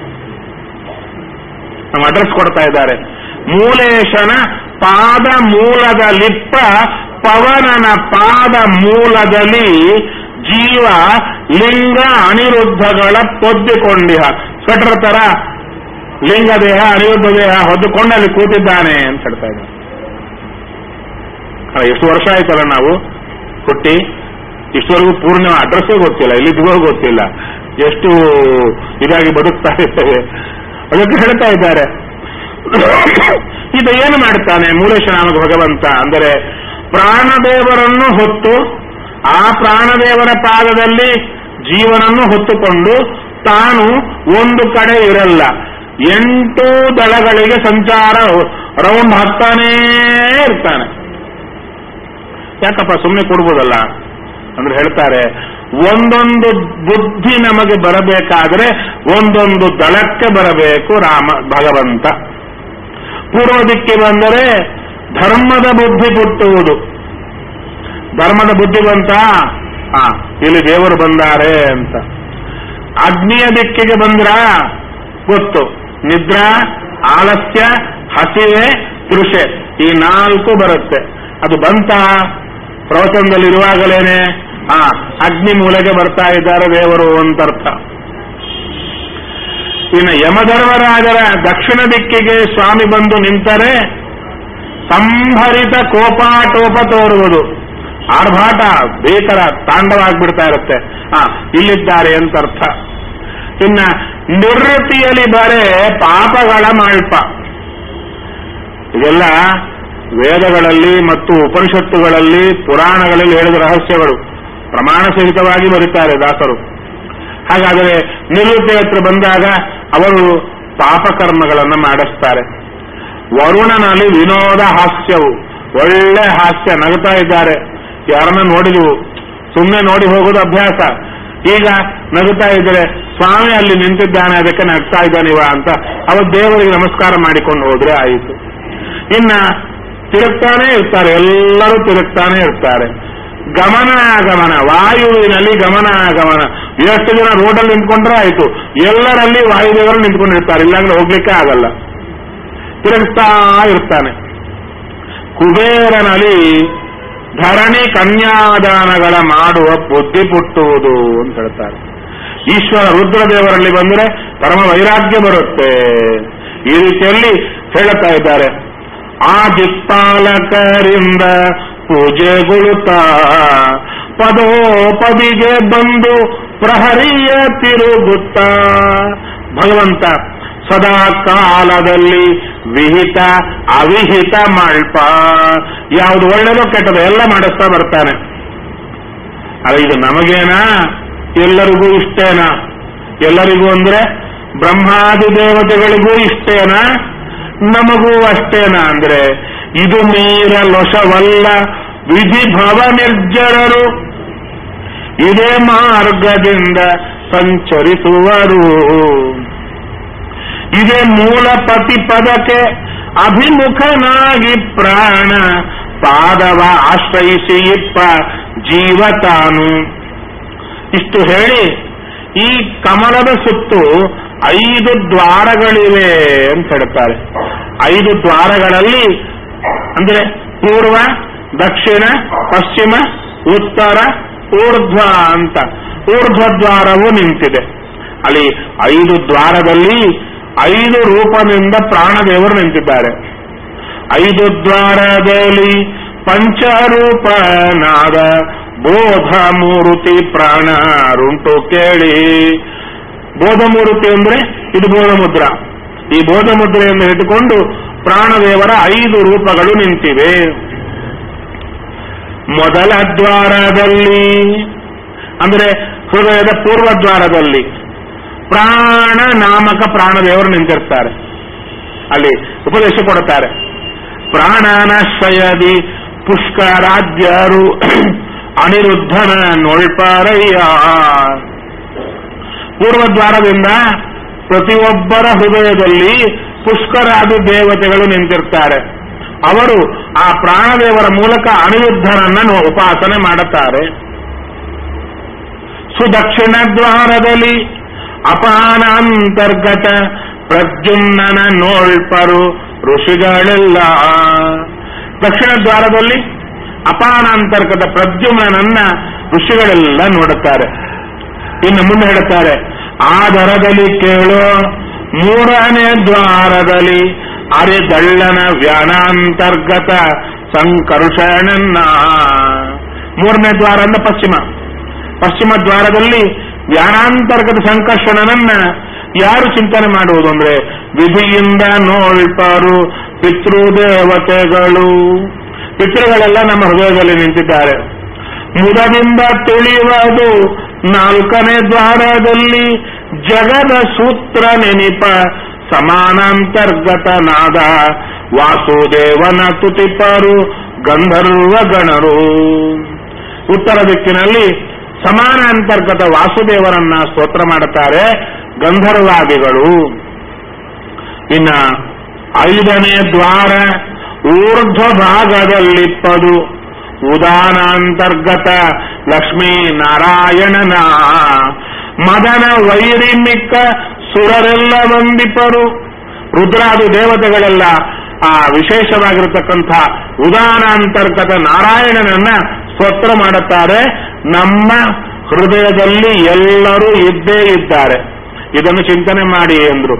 ನಮ್ಮ ಅಡ್ರೆಸ್ ಕೊಡ್ತಾ ಇದ್ದಾರೆ ಮೂಲೇಶನ ಪಾದ ಮೂಲದ ಲಿಪ್ಪ ಪವನನ ಪಾದ ಮೂಲದಲ್ಲಿ ಜೀವ ಲಿಂಗ ಅನಿರುದ್ಧಗಳ ಪೊದ್ದಿಕೊಂಡಿಹ ಸ್ವೆಟರ್ ತರ ಲಿಂಗ ದೇಹ ಅನಿರುದ್ಧ ದೇಹ ಹೊದ್ದುಕೊಂಡು ಅಲ್ಲಿ ಕೂತಿದ್ದಾನೆ ಅಂತ ಹೇಳ್ತಾ ಇದ್ದಾರೆ ಅಲ್ಲ, ಎಷ್ಟು ವರ್ಷ ಆಯ್ತಲ್ಲ ನಾವು ಹುಟ್ಟಿ ಇಷ್ಟವರೆಗೂ ಪೂರ್ಣ ಅಡ್ರೆಸ್ಸೇ ಗೊತ್ತಿಲ್ಲ ಇಲ್ಲಿದ್ರೂ ಗೊತ್ತಿಲ್ಲ ಎಷ್ಟು ಇದಾಗಿ ಬದುಕ್ತಾ ಇರ್ತೇವೆ ಅದಕ್ಕೆ ಹೇಳ್ತಾ ಇದ್ದಾರೆ ಇದು ಏನು ಮಾಡ್ತಾನೆ ಮೂಲೇಶ ನಾಮಕ ಭಗವಂತ ಅಂದರೆ ಪ್ರಾಣದೇವರನ್ನು ಹೊತ್ತು ಆ ಪ್ರಾಣದೇವರ ಪಾದದಲ್ಲಿ ಜೀವನನ್ನು ಹೊತ್ತುಕೊಂಡು ತಾನು ಒಂದು ಕಡೆ ಇರಲ್ಲ ಎಂಟು ದಳಗಳಿಗೆ ಸಂಚಾರ ರೌಂಡ್ ಹಾಕ್ತಾನೇ ಇರ್ತಾನೆ ಯಾಕಪ್ಪ ಸುಮ್ಮನೆ ಕೊಡ್ಬೋದಲ್ಲ ಅಂದ್ರೆ ಹೇಳ್ತಾರೆ ಒಂದೊಂದು ಬುದ್ಧಿ ನಮಗೆ ಬರಬೇಕಾದ್ರೆ ಒಂದೊಂದು ದಳಕ್ಕೆ ಬರಬೇಕು ರಾಮ ಭಗವಂತ ಪೂರ್ವ ದಿಕ್ಕಿ ಬಂದರೆ ಧರ್ಮದ ಬುದ್ಧಿ ಹುಟ್ಟುವುದು ಧರ್ಮದ ಬುದ್ಧಿ ಬಂತ ಆ ಇಲ್ಲಿ ದೇವರು ಬಂದಾರೆ ಅಂತ ಅಗ್ನಿಯ ದಿಕ್ಕಿಗೆ ಬಂದ್ರ ಗೊತ್ತು ನಿದ್ರಾ ಆಲಸ್ಯ ಹಸಿವೆ ತೃಷೆ ಈ ನಾಲ್ಕು ಬರುತ್ತೆ ಅದು ಬಂತ ಪ್ರವಚನದಲ್ಲಿ ಇರುವಾಗಲೇನೆ ಆ ಅಗ್ನಿ ಮೂಲೆಗೆ ಬರ್ತಾ ಇದ್ದಾರೆ ದೇವರು ಅಂತರ್ಥ ಇನ್ನು ಯಮಧರ್ಮರಾಜರ ದಕ್ಷಿಣ ದಿಕ್ಕಿಗೆ ಸ್ವಾಮಿ ಬಂದು ನಿಂತರೆ ಸಂಭರಿತ ಕೋಪಾಟೋಪ ತೋರುವುದು ಆರ್ಭಾಟ ಭೀಕರ ತಾಂಡವ ಆಗ್ಬಿಡ್ತಾ ಇರುತ್ತೆ ಆ ಇಲ್ಲಿದ್ದಾರೆ ಅಂತ ಅರ್ಥ ಇನ್ನ ನಿವೃತ್ತಿಯಲ್ಲಿ ಬರೇ ಪಾಪಗಳ ಮಾಳ್ಪ ಇದೆಲ್ಲ ವೇದಗಳಲ್ಲಿ ಮತ್ತು ಉಪನಿಷತ್ತುಗಳಲ್ಲಿ ಪುರಾಣಗಳಲ್ಲಿ ಹೇಳಿದ ರಹಸ್ಯಗಳು ಪ್ರಮಾಣ ಸಹಿತವಾಗಿ ಬರೀತಾರೆ ದಾಸರು ಹಾಗಾದರೆ ನಿವೃತ್ತಿ ಹತ್ರ ಬಂದಾಗ ಅವರು ಪಾಪಕರ್ಮಗಳನ್ನು ಮಾಡಿಸ್ತಾರೆ ವರುಣನಲ್ಲಿ ವಿನೋದ ಹಾಸ್ಯವು ಒಳ್ಳೆ ಹಾಸ್ಯ ನಗ್ತಾ ಇದ್ದಾರೆ ಯಾರನ್ನ ನೋಡಿದವು ಸುಮ್ಮನೆ ನೋಡಿ ಹೋಗೋದು ಅಭ್ಯಾಸ ಈಗ ನಗುತ್ತಾ ಇದ್ರೆ ಸ್ವಾಮಿ ಅಲ್ಲಿ ನಿಂತಿದ್ದಾನೆ ಅದಕ್ಕೆ ನಗ್ತಾ ಇದ್ದಾನಿವ ಅಂತ ಅವತ್ತು ದೇವರಿಗೆ ನಮಸ್ಕಾರ ಮಾಡಿಕೊಂಡು ಹೋದ್ರೆ ಆಯಿತು ಇನ್ನ ತಿರುಗ್ತಾನೆ ಇರ್ತಾರೆ ಎಲ್ಲರೂ ತಿರುಗ್ತಾನೆ ಇರ್ತಾರೆ ಗಮನಾಗಮನ ವಾಯುವಿನಲ್ಲಿ ಗಮನಾಗಮನ ಎಷ್ಟು ಜನ ರೋಡಲ್ಲಿ ನಿಂತ್ಕೊಂಡ್ರೆ ಆಯ್ತು ಎಲ್ಲರಲ್ಲಿ ವಾಯುದೇವರು ನಿಂತ್ಕೊಂಡಿರ್ತಾರೆ ಇಲ್ಲಾಂದ್ರೆ ಹೋಗ್ಲಿಕ್ಕೆ ಆಗಲ್ಲ ತಿರುಗಿಸ್ತಾ ಇರ್ತಾನೆ ಕುಬೇರನಲ್ಲಿ ಧರಣಿ ಕನ್ಯಾದಾನಗಳ ಮಾಡುವ ಬುದ್ಧಿ ಪುಟ್ಟುವುದು ಅಂತ ಹೇಳ್ತಾರೆ ಈಶ್ವರ ರುದ್ರದೇವರಲ್ಲಿ ಬಂದರೆ ಪರಮ ವೈರಾಗ್ಯ ಬರುತ್ತೆ ಈ ರೀತಿಯಲ್ಲಿ ಹೇಳುತ್ತಾ ಇದ್ದಾರೆ ಆ ದಿಕ್ಪಾಲಕರಿಂದ ಪೂಜೆಗೊಳ್ಳುತ್ತಾ ಪದೋಪದಿಗೆ ಬಂದು ಪ್ರಹರಿಯ ತಿರುಗುತ್ತಾ ಭಗವಂತ ಸದಾ ಕಾಲದಲ್ಲಿ ವಿಹಿತ ಅವಿಹಿತ ಮಲ್ಪ ಯಾವುದು ಒಳ್ಳೆಯದೋ ಕೆಟ್ಟದೋ ಎಲ್ಲ ಮಾಡಿಸ್ತಾ ಬರ್ತಾನೆ ಅಲ್ಲ ಇದು ನಮಗೇನಾ ಎಲ್ಲರಿಗೂ ಇಷ್ಟೇನಾ ಎಲ್ಲರಿಗೂ ಅಂದ್ರೆ ಬ್ರಹ್ಮಾದಿ ದೇವತೆಗಳಿಗೂ ಇಷ್ಟೇನಾ ನಮಗೂ ಅಷ್ಟೇನಾ ಅಂದ್ರೆ ಇದು ಮೀರ ಲೊಷವಲ್ಲ ವಿಧಿ ಭವ ನಿರ್ಜರರು ಇದೇ ಮಾರ್ಗದಿಂದ ಸಂಚರಿಸುವರು ಇದೇ ಮೂಲ ಪದಕ್ಕೆ ಅಭಿಮುಖನಾಗಿ ಪ್ರಾಣ ಪಾದವ ಆಶ್ರಯಿಸಿ ಇಪ್ಪ ಜೀವ ತಾನು ಇಷ್ಟು ಹೇಳಿ ಈ ಕಮಲದ ಸುತ್ತು ಐದು ದ್ವಾರಗಳಿವೆ ಅಂತ ಹೇಳ್ತಾರೆ ಐದು ದ್ವಾರಗಳಲ್ಲಿ ಅಂದ್ರೆ ಪೂರ್ವ ದಕ್ಷಿಣ ಪಶ್ಚಿಮ ಉತ್ತರ ಊರ್ಧ್ವ ಅಂತ ಊರ್ಧ್ವ ದ್ವಾರವು ನಿಂತಿದೆ ಅಲ್ಲಿ ಐದು ದ್ವಾರದಲ್ಲಿ ಐದು ರೂಪದಿಂದ ಪ್ರಾಣದೇವರು ನಿಂತಿದ್ದಾರೆ ಐದು ದ್ವಾರದಲ್ಲಿ ಪಂಚರೂಪನಾದ ಬೋಧ ಮೂರುತಿ ಪ್ರಾಣರುಂಟು ಕೇಳಿ ಬೋಧಮೂರ್ತಿ ಅಂದ್ರೆ ಇದು ಬೋಧಮುದ್ರ ಈ ಬೋಧಮುದ್ರೆಯನ್ನು ಇಟ್ಟುಕೊಂಡು ಪ್ರಾಣದೇವರ ಐದು ರೂಪಗಳು ನಿಂತಿವೆ ಮೊದಲ ದ್ವಾರದಲ್ಲಿ ಅಂದ್ರೆ ಹೃದಯದ ಪೂರ್ವ ದ್ವಾರದಲ್ಲಿ ಪ್ರಾಣ ನಾಮಕ ಪ್ರಾಣದೇವರು ನಿಂತಿರ್ತಾರೆ ಅಲ್ಲಿ ಉಪದೇಶ ಕೊಡುತ್ತಾರೆ ಪ್ರಾಣಾನಾಶ್ರಯದಿ ಪುಷ್ಕರಾದ್ಯರು ಅನಿರುದ್ಧನ ನೊಳ್ಪಾರಯ್ಯ ಪೂರ್ವದ್ವಾರದಿಂದ ಪ್ರತಿಯೊಬ್ಬರ ಹೃದಯದಲ್ಲಿ ಪುಷ್ಕರಾದಿ ದೇವತೆಗಳು ನಿಂತಿರ್ತಾರೆ ಅವರು ಆ ಪ್ರಾಣದೇವರ ಮೂಲಕ ಅನಿರುದ್ಧನನ್ನ ನೋ- ಉಪಾಸನೆ ಮಾಡುತ್ತಾರೆ ಸುದಕ್ಷಿಣ ದ್ವಾರದಲ್ಲಿ ಅಪಾನಾಂತರ್ಗತ ಪ್ರದ್ಯುಮ್ನನ ನೋಳ್ಪರು ಋಷಿಗಳೆಲ್ಲ ದಕ್ಷಿಣ ದ್ವಾರದಲ್ಲಿ ಅಪಾನಾಂತರ್ಗತ ಪ್ರದ್ಯುಮ್ನನ್ನ ಋಷಿಗಳೆಲ್ಲ ನೋಡುತ್ತಾರೆ ಇನ್ನು ಮುಂದೆ ಹೇಳುತ್ತಾರೆ ಆ ದರದಲ್ಲಿ ಕೇಳೋ ಮೂರನೇ ದ್ವಾರದಲ್ಲಿ ಅರೆದಳ್ಳನ ವ್ಯಾನಾಂತರ್ಗತ ಸಂಕರುಷಣನ್ನ ಮೂರನೇ ದ್ವಾರ ಅಂದ್ರೆ ಪಶ್ಚಿಮ ಪಶ್ಚಿಮ ದ್ವಾರದಲ್ಲಿ ವ್ಯಾನಾಂತರ್ಗತ ಸಂಕರ್ಷಣನನ್ನ ಯಾರು ಚಿಂತನೆ ಮಾಡುವುದು ಅಂದ್ರೆ ವಿಧಿಯಿಂದ ನೋಳ್ಪಾರು ಪಿತೃದೇವತೆಗಳು ಪಿತೃಗಳೆಲ್ಲ ನಮ್ಮ ಹೃದಯದಲ್ಲಿ ನಿಂತಿದ್ದಾರೆ ಮುದದಿಂದ ತಿಳಿಯುವುದು ನಾಲ್ಕನೇ ದ್ವಾರದಲ್ಲಿ ಜಗದ ಸೂತ್ರ ನೆನಿಪ ಸಮಾನಾಂತರ್ಗತನಾದ ವಾಸುದೇವನ ತುತಿಪರು ಗಂಧರ್ವ ಗಣರು ಉತ್ತರ ದಿಕ್ಕಿನಲ್ಲಿ ಸಮಾನಾಂತರ್ಗತ ವಾಸುದೇವರನ್ನ ಸ್ತೋತ್ರ ಮಾಡುತ್ತಾರೆ ಗಂಧರ್ವಾದಿಗಳು ಇನ್ನ ಐದನೇ ದ್ವಾರ ಊರ್ಧ್ವ ಭಾಗದಲ್ಲಿಪ್ಪದು ಉದಾನಾಂತರ್ಗತ ಲಕ್ಷ್ಮೀ ನಾರಾಯಣನ ಮದನ ವೈರಿಮಿಕ್ಕ ಸುರರೆಲ್ಲ ವಂದಿಪರು ರುದ್ರಾದಿ ದೇವತೆಗಳೆಲ್ಲ ಆ ವಿಶೇಷವಾಗಿರತಕ್ಕಂಥ ಉದಾನಾಂತರ್ಗತ ನಾರಾಯಣನನ್ನ ಸ್ತೋತ್ರ ಮಾಡುತ್ತಾರೆ ನಮ್ಮ ಹೃದಯದಲ್ಲಿ ಎಲ್ಲರೂ ಇದ್ದೇ ಇದ್ದಾರೆ ಇದನ್ನು ಚಿಂತನೆ ಮಾಡಿ ಎಂದ್ರು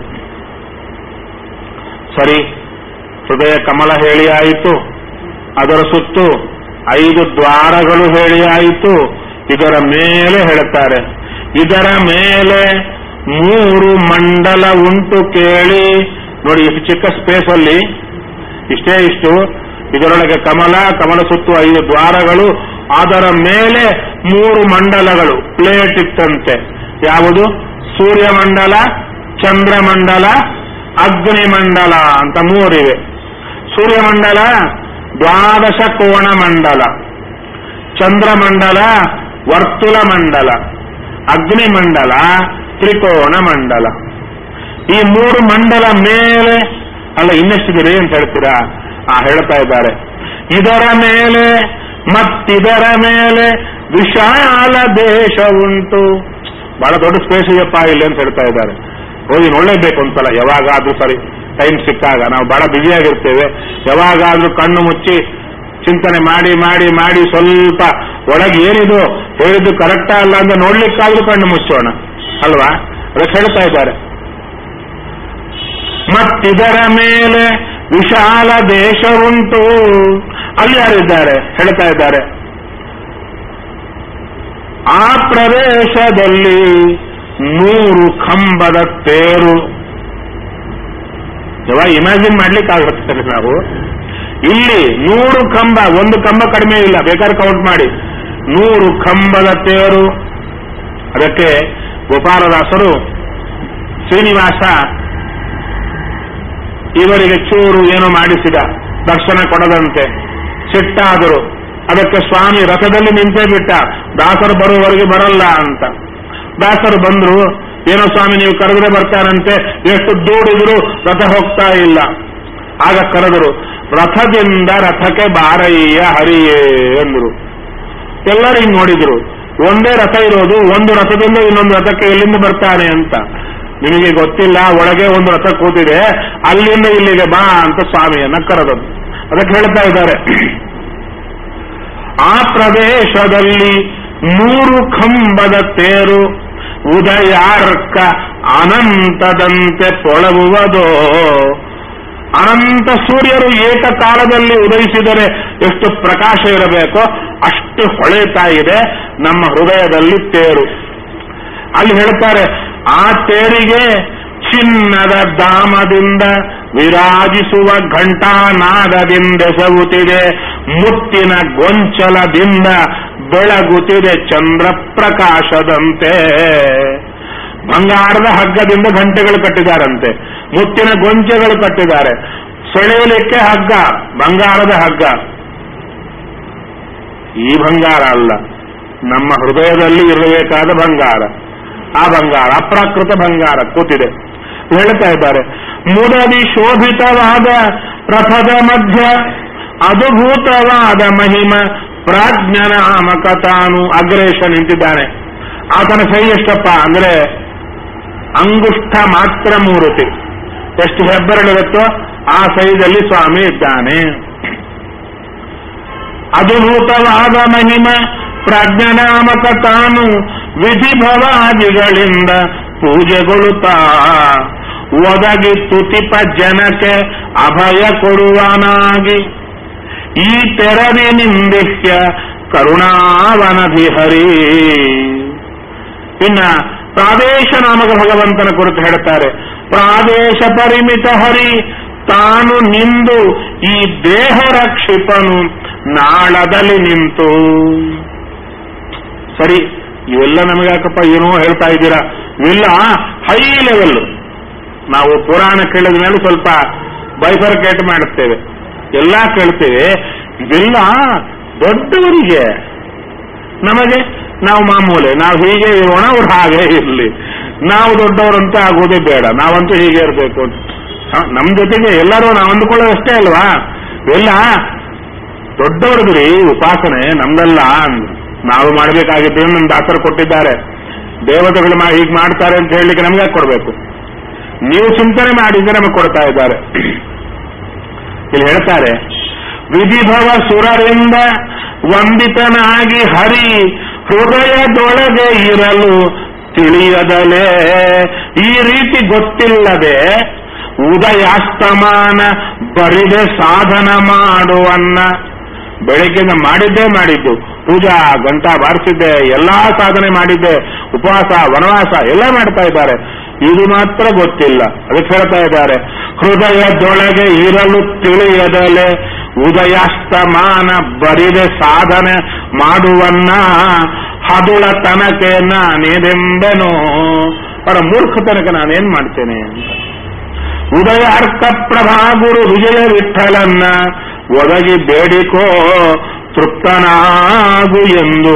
ಸರಿ ಹೃದಯ ಕಮಲ ಹೇಳಿ ಆಯಿತು ಅದರ ಸುತ್ತು ಐದು ದ್ವಾರಗಳು ಹೇಳಿ ಆಯಿತು ಇದರ ಮೇಲೆ ಹೇಳುತ್ತಾರೆ ಇದರ ಮೇಲೆ ಮೂರು ಮಂಡಲ ಉಂಟು ಕೇಳಿ ನೋಡಿ ಇಷ್ಟು ಚಿಕ್ಕ ಸ್ಪೇಸ್ ಅಲ್ಲಿ ಇಷ್ಟೇ ಇಷ್ಟು ಇದರೊಳಗೆ ಕಮಲ ಕಮಲ ಸುತ್ತು ಐದು ದ್ವಾರಗಳು ಅದರ ಮೇಲೆ ಮೂರು ಮಂಡಲಗಳು ಪ್ಲೇಟ್ ಇತ್ತಂತೆ ಯಾವುದು ಸೂರ್ಯಮಂಡಲ ಚಂದ್ರಮಂಡಲ ಅಗ್ನಿಮಂಡಲ ಅಂತ ಮೂರಿವೆ ಸೂರ್ಯಮಂಡಲ ದ್ವಾದಶ ಕೋಣ ಮಂಡಲ ಚಂದ್ರಮಂಡಲ ವರ್ತುಲ ಮಂಡಲ ಅಗ್ನಿಮಂಡಲ ತ್ರಿಕೋಣ ಮಂಡಲ ಈ ಮೂರು ಮಂಡಲ ಮೇಲೆ ಅಲ್ಲ ಇನ್ನೆಷ್ಟಿದೆ ಅಂತ ಹೇಳ್ತೀರಾ ಆ ಹೇಳ್ತಾ ಇದ್ದಾರೆ ಇದರ ಮೇಲೆ ಮತ್ತಿದರ ಮೇಲೆ ವಿಶಾಲ ದೇಶ ಉಂಟು ಬಹಳ ದೊಡ್ಡ ಸ್ಪೇಸ್ ಇದೆಯಪ್ಪ ಇಲ್ಲಿ ಅಂತ ಹೇಳ್ತಾ ಇದ್ದಾರೆ ಹೋಗಿ ನೋಡಲೇಬೇಕು ಒಂದ್ಸಲ ಯಾವಾಗಾದ್ರೂ ಸರಿ ಟೈಮ್ ಸಿಕ್ಕಾಗ ನಾವು ಬಹಳ ಬ್ಯುಸಿಯಾಗಿರ್ತೇವೆ ಯಾವಾಗಾದ್ರೂ ಕಣ್ಣು ಮುಚ್ಚಿ ಚಿಂತನೆ ಮಾಡಿ ಮಾಡಿ ಮಾಡಿ ಸ್ವಲ್ಪ ಒಳಗೆ ಏನಿದು ಹೇಳಿದ್ದು ಕರೆಕ್ಟಾ ಅಲ್ಲ ಅಂತ ನೋಡ್ಲಿಕ್ಕಾದ್ರೂ ಕಣ್ಣು ಮುಚ್ಚೋಣ ಅಲ್ವಾ ಅದಕ್ಕೆ ಹೇಳ್ತಾ ಇದ್ದಾರೆ ಮತ್ತಿದರ ಮೇಲೆ ವಿಶಾಲ ದೇಶ ಉಂಟು ಅಲ್ಲಿ ಯಾರಿದ್ದಾರೆ ಹೇಳ್ತಾ ಇದ್ದಾರೆ ಆ ಪ್ರದೇಶದಲ್ಲಿ ನೂರು ಕಂಬದ ತೇರು ಯಾವಾಗ ಇಮ್ಯಾಜಿನ್ ಮಾಡ್ಲಿಕ್ಕೆ ಆಗುತ್ತೆ ನಾವು ಇಲ್ಲಿ ನೂರು ಕಂಬ ಒಂದು ಕಂಬ ಕಡಿಮೆ ಇಲ್ಲ ಬೇಕಾದ್ರೆ ಕೌಂಟ್ ಮಾಡಿ ನೂರು ಕಂಬದ ತೇರು ಅದಕ್ಕೆ ಗೋಪಾಲದಾಸರು ಶ್ರೀನಿವಾಸ ಇವರಿಗೆ ಚೂರು ಏನು ಮಾಡಿಸಿದ ದರ್ಶನ ಕೊಡದಂತೆ ಸಿಟ್ಟಾದರು ಅದಕ್ಕೆ ಸ್ವಾಮಿ ರಥದಲ್ಲಿ ನಿಂತೇ ಬಿಟ್ಟ ದಾಸರು ಬರುವವರೆಗೆ ಬರಲ್ಲ ಅಂತ ದಾಸರು ಬಂದ್ರು ಏನೋ ಸ್ವಾಮಿ ನೀವು ಕರೆದ್ರೆ ಬರ್ತಾರಂತೆ ಎಷ್ಟು ದೂಡಿದ್ರು ರಥ ಹೋಗ್ತಾ ಇಲ್ಲ ಆಗ ಕರೆದರು ರಥದಿಂದ ರಥಕ್ಕೆ ಬಾರಯ್ಯ ಹರಿಯೇ ಎಂದರು ಎಲ್ಲರೂ ಹಿಂಗ್ ನೋಡಿದ್ರು ಒಂದೇ ರಥ ಇರೋದು ಒಂದು ರಥದಿಂದ ಇನ್ನೊಂದು ರಥಕ್ಕೆ ಎಲ್ಲಿಂದ ಬರ್ತಾನೆ ಅಂತ ನಿಮಗೆ ಗೊತ್ತಿಲ್ಲ ಒಳಗೆ ಒಂದು ರಥ ಕೂತಿದೆ ಅಲ್ಲಿಂದ ಇಲ್ಲಿಗೆ ಬಾ ಅಂತ ಸ್ವಾಮಿಯನ್ನ ಕರೆದದ್ದು ಅದಕ್ಕೆ ಹೇಳ್ತಾ ಇದ್ದಾರೆ ಆ ಪ್ರದೇಶದಲ್ಲಿ ಮೂರು ಕಂಬದ ತೇರು ಉದಯಾರ್ಕ ಅನಂತದಂತೆ ಪೊಳಗುವುದೋ ಅನಂತ ಸೂರ್ಯರು ಏಕಕಾಲದಲ್ಲಿ ಉದಯಿಸಿದರೆ ಎಷ್ಟು ಪ್ರಕಾಶ ಇರಬೇಕೋ ಅಷ್ಟು ಹೊಳೆತಾ ಇದೆ ನಮ್ಮ ಹೃದಯದಲ್ಲಿ ತೇರು ಅಲ್ಲಿ ಹೇಳ್ತಾರೆ ಆ ತೇರಿಗೆ ಚಿನ್ನದ ದಾಮದಿಂದ ವಿರಾಜಿಸುವ ಘಂಟಾನಾದದಿಂದೆಸಗುತ್ತಿದೆ ಮುತ್ತಿನ ಗೊಂಚಲದಿಂದ ಬೆಳಗುತ್ತಿದೆ ಚಂದ್ರ ಪ್ರಕಾಶದಂತೆ ಬಂಗಾರದ ಹಗ್ಗದಿಂದ ಗಂಟೆಗಳು ಕಟ್ಟಿದಾರಂತೆ ಮುತ್ತಿನ ಗೊಂಚೆಗಳು ಕಟ್ಟಿದ್ದಾರೆ ಸೆಳೆಯಲಿಕ್ಕೆ ಹಗ್ಗ ಬಂಗಾರದ ಹಗ್ಗ ಈ ಬಂಗಾರ ಅಲ್ಲ ನಮ್ಮ ಹೃದಯದಲ್ಲಿ ಇರಬೇಕಾದ ಬಂಗಾರ ಆ ಬಂಗಾರ ಅಪ್ರಾಕೃತ ಬಂಗಾರ ಕೂತಿದೆ ಹೇಳ್ತಾ ಇದ್ದಾರೆ ಮುದದಿ ಶೋಭಿತವಾದ ರಥದ ಮಧ್ಯ ಅದ್ಭುತವಾದ ಮಹಿಮ ಪ್ರಾಜ್ಞನಾಮಕ ತಾನು ಅಗ್ರೇಶ ನಿಂತಿದ್ದಾನೆ ಆತನ ಸೈ ಎಷ್ಟಪ್ಪ ಅಂದ್ರೆ ಅಂಗುಷ್ಠ ಮಾತ್ರ ಮೂರುತಿ ಎಷ್ಟು ಹೆಬ್ಬರಳಿರುತ್ತೋ ಆ ಸೈಜಲ್ಲಿ ಸ್ವಾಮಿ ಇದ್ದಾನೆ ಅದ್ಭುತವಾದ ಮಹಿಮ ಪ್ರಜ್ಞನಾಮಕ ತಾನು ವಿಧಿಭವಾದಿಗಳಿಂದ ಪೂಜೆಗೊಳ್ಳುತ್ತಾ ಒದಗಿ ತುತಿಪ ಜನಕ್ಕೆ ಅಭಯ ಕೊಡುವನಾಗಿ ಈ ತೆರವಿನಿಂದಿಹ್ಯ ಕರುಣಾವನಧಿ ಹರಿ ಇನ್ನ ಪ್ರಾದೇಶ ನಾಮಕ ಭಗವಂತನ ಕುರಿತು ಹೇಳ್ತಾರೆ ಪ್ರಾದೇಶ ಪರಿಮಿತ ಹರಿ ತಾನು ನಿಂದು ಈ ದೇಹ ರಕ್ಷಿಪನು ನಾಳದಲ್ಲಿ ನಿಂತು ಸರಿ ಇವೆಲ್ಲ ನಮಗೆ ಯಾಕಪ್ಪ ಏನೋ ಹೇಳ್ತಾ ಇದ್ದೀರಾ ಇವೆಲ್ಲ ಹೈ ಲೆವೆಲ್ ನಾವು ಪುರಾಣ ಕೇಳಿದ ಮೇಲೆ ಸ್ವಲ್ಪ ಬೈಫರ್ಕೇಟ್ ಮಾಡುತ್ತೇವೆ ಎಲ್ಲ ಕೇಳ್ತೇವೆ ಇವೆಲ್ಲ ದೊಡ್ಡವರಿಗೆ ನಮಗೆ ನಾವು ಮಾಮೂಲೆ ನಾವು ಹೀಗೆ ಇರೋಣ ಅವ್ರು ಹಾಗೆ ಇರಲಿ ನಾವು ದೊಡ್ಡವರಂತ ಆಗೋದೇ ಬೇಡ ನಾವಂತೂ ಹೀಗೆ ಇರಬೇಕು ನಮ್ಮ ಜೊತೆಗೆ ಎಲ್ಲರೂ ನಾವು ಅಂದುಕೊಳ್ಳೋದಷ್ಟೇ ಅಲ್ವಾ ಇವೆಲ್ಲ ದೊಡ್ಡವ್ರದ್ರಿ ಉಪಾಸನೆ ನಮ್ದಲ್ಲ ಅಂದ್ರು. ನಾವು ಮಾಡಬೇಕಾಗಿದ್ದು ನಮ್ಮ ದಾಸರು ಕೊಟ್ಟಿದ್ದಾರೆ ದೇವತೆಗಳು ಮಾ ಹೀಗೆ ಮಾಡ್ತಾರೆ ಅಂತ ಹೇಳಲಿಕ್ಕೆ ನಮ್ಗೆ ಯಾಕೆ ಕೊಡಬೇಕು ನೀವು ಚಿಂತನೆ ಮಾಡಿದ್ರೆ ನಮಗೆ ಕೊಡ್ತಾ ಇದ್ದಾರೆ ಇಲ್ಲಿ ಹೇಳ್ತಾರೆ ವಿಧಿಭವ ಸುರರಿಂದ ವಂದಿತನಾಗಿ ಹರಿ ಹೃದಯದೊಳಗೆ ಇರಲು ತಿಳಿಯದಲೇ ಈ ರೀತಿ ಗೊತ್ತಿಲ್ಲದೆ ಉದಯಾಸ್ತಮಾನ ಬರಿದೆ ಸಾಧನ ಮಾಡುವನ್ನ ಬೆಳಗ್ಗೆಯಿಂದ ಮಾಡಿದ್ದೇ ಮಾಡಿದ್ದು ಪೂಜಾ ಗಂಟಾ ಬಾರಿಸಿದ್ದೆ ಎಲ್ಲಾ ಸಾಧನೆ ಮಾಡಿದ್ದೆ ಉಪವಾಸ ವನವಾಸ ಎಲ್ಲ ಮಾಡ್ತಾ ಇದ್ದಾರೆ ಇದು ಮಾತ್ರ ಗೊತ್ತಿಲ್ಲ ಅದಕ್ಕೆ ಹೇಳ್ತಾ ಇದ್ದಾರೆ ಹೃದಯದೊಳಗೆ ಇರಲು ತಿಳಿಯದಲೆ ಉದಯಾಸ್ತಮಾನ ಬರಿದೆ ಸಾಧನೆ ಮಾಡುವನ್ನ ಹದುಳ ತನಕೆ ನಾನೇದೆಂಬೆನೋ ಅವರ ಮೂರ್ಖ ತನಕ ನಾನೇನ್ ಮಾಡ್ತೇನೆ ಅಂತ ಉದಯ ಅರ್ಕ ಪ್ರಭಾ ಗುರು ವಿಜಯ ವಿಠಲನ್ನ ಒದಗಿ ಬೇಡಿಕೋ ತೃಪ್ತನಾಗು ಎಂದು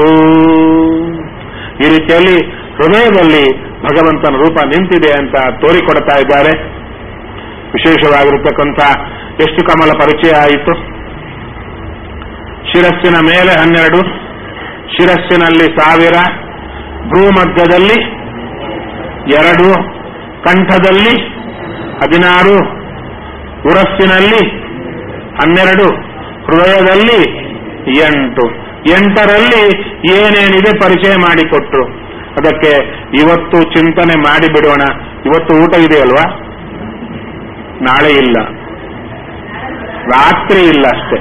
ಈ ರೀತಿಯಲ್ಲಿ ಹೃದಯದಲ್ಲಿ ಭಗವಂತನ ರೂಪ ನಿಂತಿದೆ ಅಂತ ತೋರಿಕೊಡ್ತಾ ಇದ್ದಾರೆ ವಿಶೇಷವಾಗಿರತಕ್ಕಂಥ ಎಷ್ಟು ಕಮಲ ಪರಿಚಯ ಆಯಿತು ಶಿರಸ್ಸಿನ ಮೇಲೆ ಹನ್ನೆರಡು ಶಿರಸ್ಸಿನಲ್ಲಿ ಸಾವಿರ ಭೂಮಧ್ಯದಲ್ಲಿ ಎರಡು ಕಂಠದಲ್ಲಿ ಹದಿನಾರು ಉರಸ್ಸಿನಲ್ಲಿ ಹನ್ನೆರಡು ಹೃದಯದಲ್ಲಿ ಎಂಟು ಎಂಟರಲ್ಲಿ ಏನೇನಿದೆ ಪರಿಚಯ ಮಾಡಿಕೊಟ್ರು ಅದಕ್ಕೆ ಇವತ್ತು ಚಿಂತನೆ ಮಾಡಿ ಬಿಡೋಣ ಇವತ್ತು ಊಟ ಇದೆಯಲ್ವಾ ನಾಳೆ ಇಲ್ಲ ರಾತ್ರಿ ಇಲ್ಲ ಅಷ್ಟೇ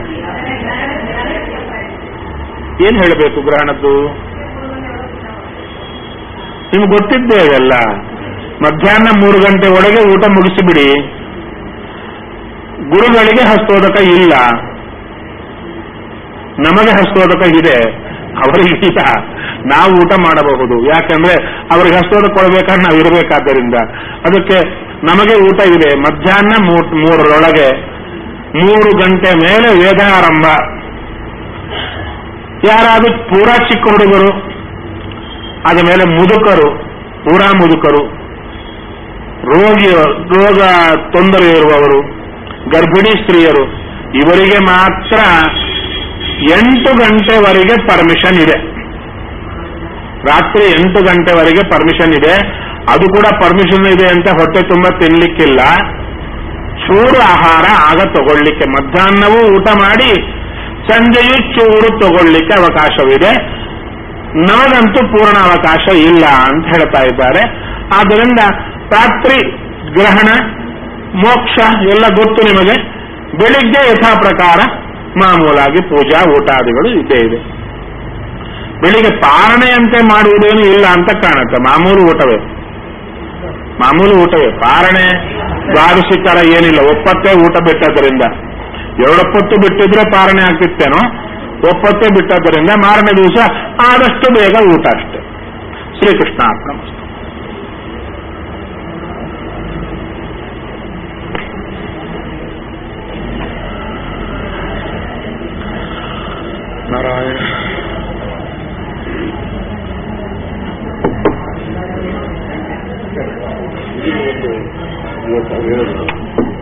ಏನ್ ಹೇಳಬೇಕು ಗ್ರಹಣದ್ದು ನಿಮ್ಗೆ ಗೊತ್ತಿದ್ದೇ ಇದೆಲ್ಲ ಮಧ್ಯಾಹ್ನ ಮೂರು ಗಂಟೆ ಒಳಗೆ ಊಟ ಮುಗಿಸಿಬಿಡಿ ಗುರುಗಳಿಗೆ ಹಸ್ತೋದಕ ಇಲ್ಲ ನಮಗೆ ಹಸ್ತೋದಕ ಇದೆ ಅವರಿಗೆ ಇಲ್ಲ ನಾವು ಊಟ ಮಾಡಬಹುದು ಯಾಕಂದ್ರೆ ಅವ್ರಿಗೆ ಹಸ್ತೋದಕ ಕೊಡಬೇಕಾದ್ರೆ ನಾವು ಇರಬೇಕಾದ್ದರಿಂದ ಅದಕ್ಕೆ ನಮಗೆ ಊಟ ಇದೆ ಮಧ್ಯಾಹ್ನ ಮೂ- ಮೂರರೊಳಗೆ ಮೂರು ಗಂಟೆ ಮೇಲೆ ವೇದ ಆರಂಭ ಯಾರಾದ್ರೂ ಪೂರಾ ಚಿಕ್ಕ ಹುಡುಗರು ಆದ ಮೇಲೆ ಮುದುಕರು ಪೂರಾ ಮುದುಕರು ರೋಗಿ ರೋಗ ತೊಂದರೆ ಇರುವವರು ಗರ್ಭಿಣಿ ಸ್ತ್ರೀಯರು ಇವರಿಗೆ ಮಾತ್ರ ಎಂಟು ಗಂಟೆವರೆಗೆ ಪರ್ಮಿಷನ್ ಇದೆ ರಾತ್ರಿ ಎಂಟು ಗಂಟೆವರೆಗೆ ಪರ್ಮಿಷನ್ ಇದೆ ಅದು ಕೂಡ ಪರ್ಮಿಷನ್ ಇದೆ ಅಂತ ಹೊಟ್ಟೆ ತುಂಬ ತಿನ್ಲಿಕ್ಕಿಲ್ಲ ಚೂರು ಆಹಾರ ಆಗ ತಗೊಳ್ಳಿಕ್ಕೆ ಮಧ್ಯಾಹ್ನವೂ ಊಟ ಮಾಡಿ ಸಂಜೆಯೂ ಚೂರು ತಗೊಳ್ಳಿಕ್ಕೆ ಅವಕಾಶವಿದೆ ನಮಗಂತೂ ಪೂರ್ಣ ಅವಕಾಶ ಇಲ್ಲ ಅಂತ ಹೇಳ್ತಾ ಇದ್ದಾರೆ ಆದ್ದರಿಂದ ರಾತ್ರಿ ಗ್ರಹಣ ಮೋಕ್ಷ ಎಲ್ಲ ಗೊತ್ತು ನಿಮಗೆ ಬೆಳಿಗ್ಗೆ ಯಥಾ ಪ್ರಕಾರ ಮಾಮೂಲಾಗಿ ಪೂಜಾ ಊಟಾದಿಗಳು ಇದ್ದೇ ಇದೆ ಬೆಳಿಗ್ಗೆ ಪಾರಣೆಯಂತೆ ಮಾಡುವುದೇನು ಇಲ್ಲ ಅಂತ ಕಾಣುತ್ತೆ ಮಾಮೂಲು ಊಟವೇ ಮಾಮೂಲು ಊಟವೇ ಪಾರಣೆ ದ್ವಾದಶಿ ತರ ಏನಿಲ್ಲ ಒಪ್ಪತ್ತೇ ಊಟ ಬಿಟ್ಟದ್ದರಿಂದ ಎರಡೊಪ್ಪತ್ತು ಬಿಟ್ಟಿದ್ರೆ ಪಾರಣೆ ಆಗ್ತಿತ್ತೇನೋ ಒಪ್ಪತ್ತೇ ಬಿಟ್ಟದ್ದರಿಂದ ಮಾರನೇ ದಿವಸ ಆದಷ್ಟು ಬೇಗ ಊಟ ಅಷ್ಟೇ ಶ್ರೀಕೃಷ್ಣ ಅರ್ಪಣ ನಾರಾಯಣ ಇವತ್ತು ಹೇಳಿದ್ರು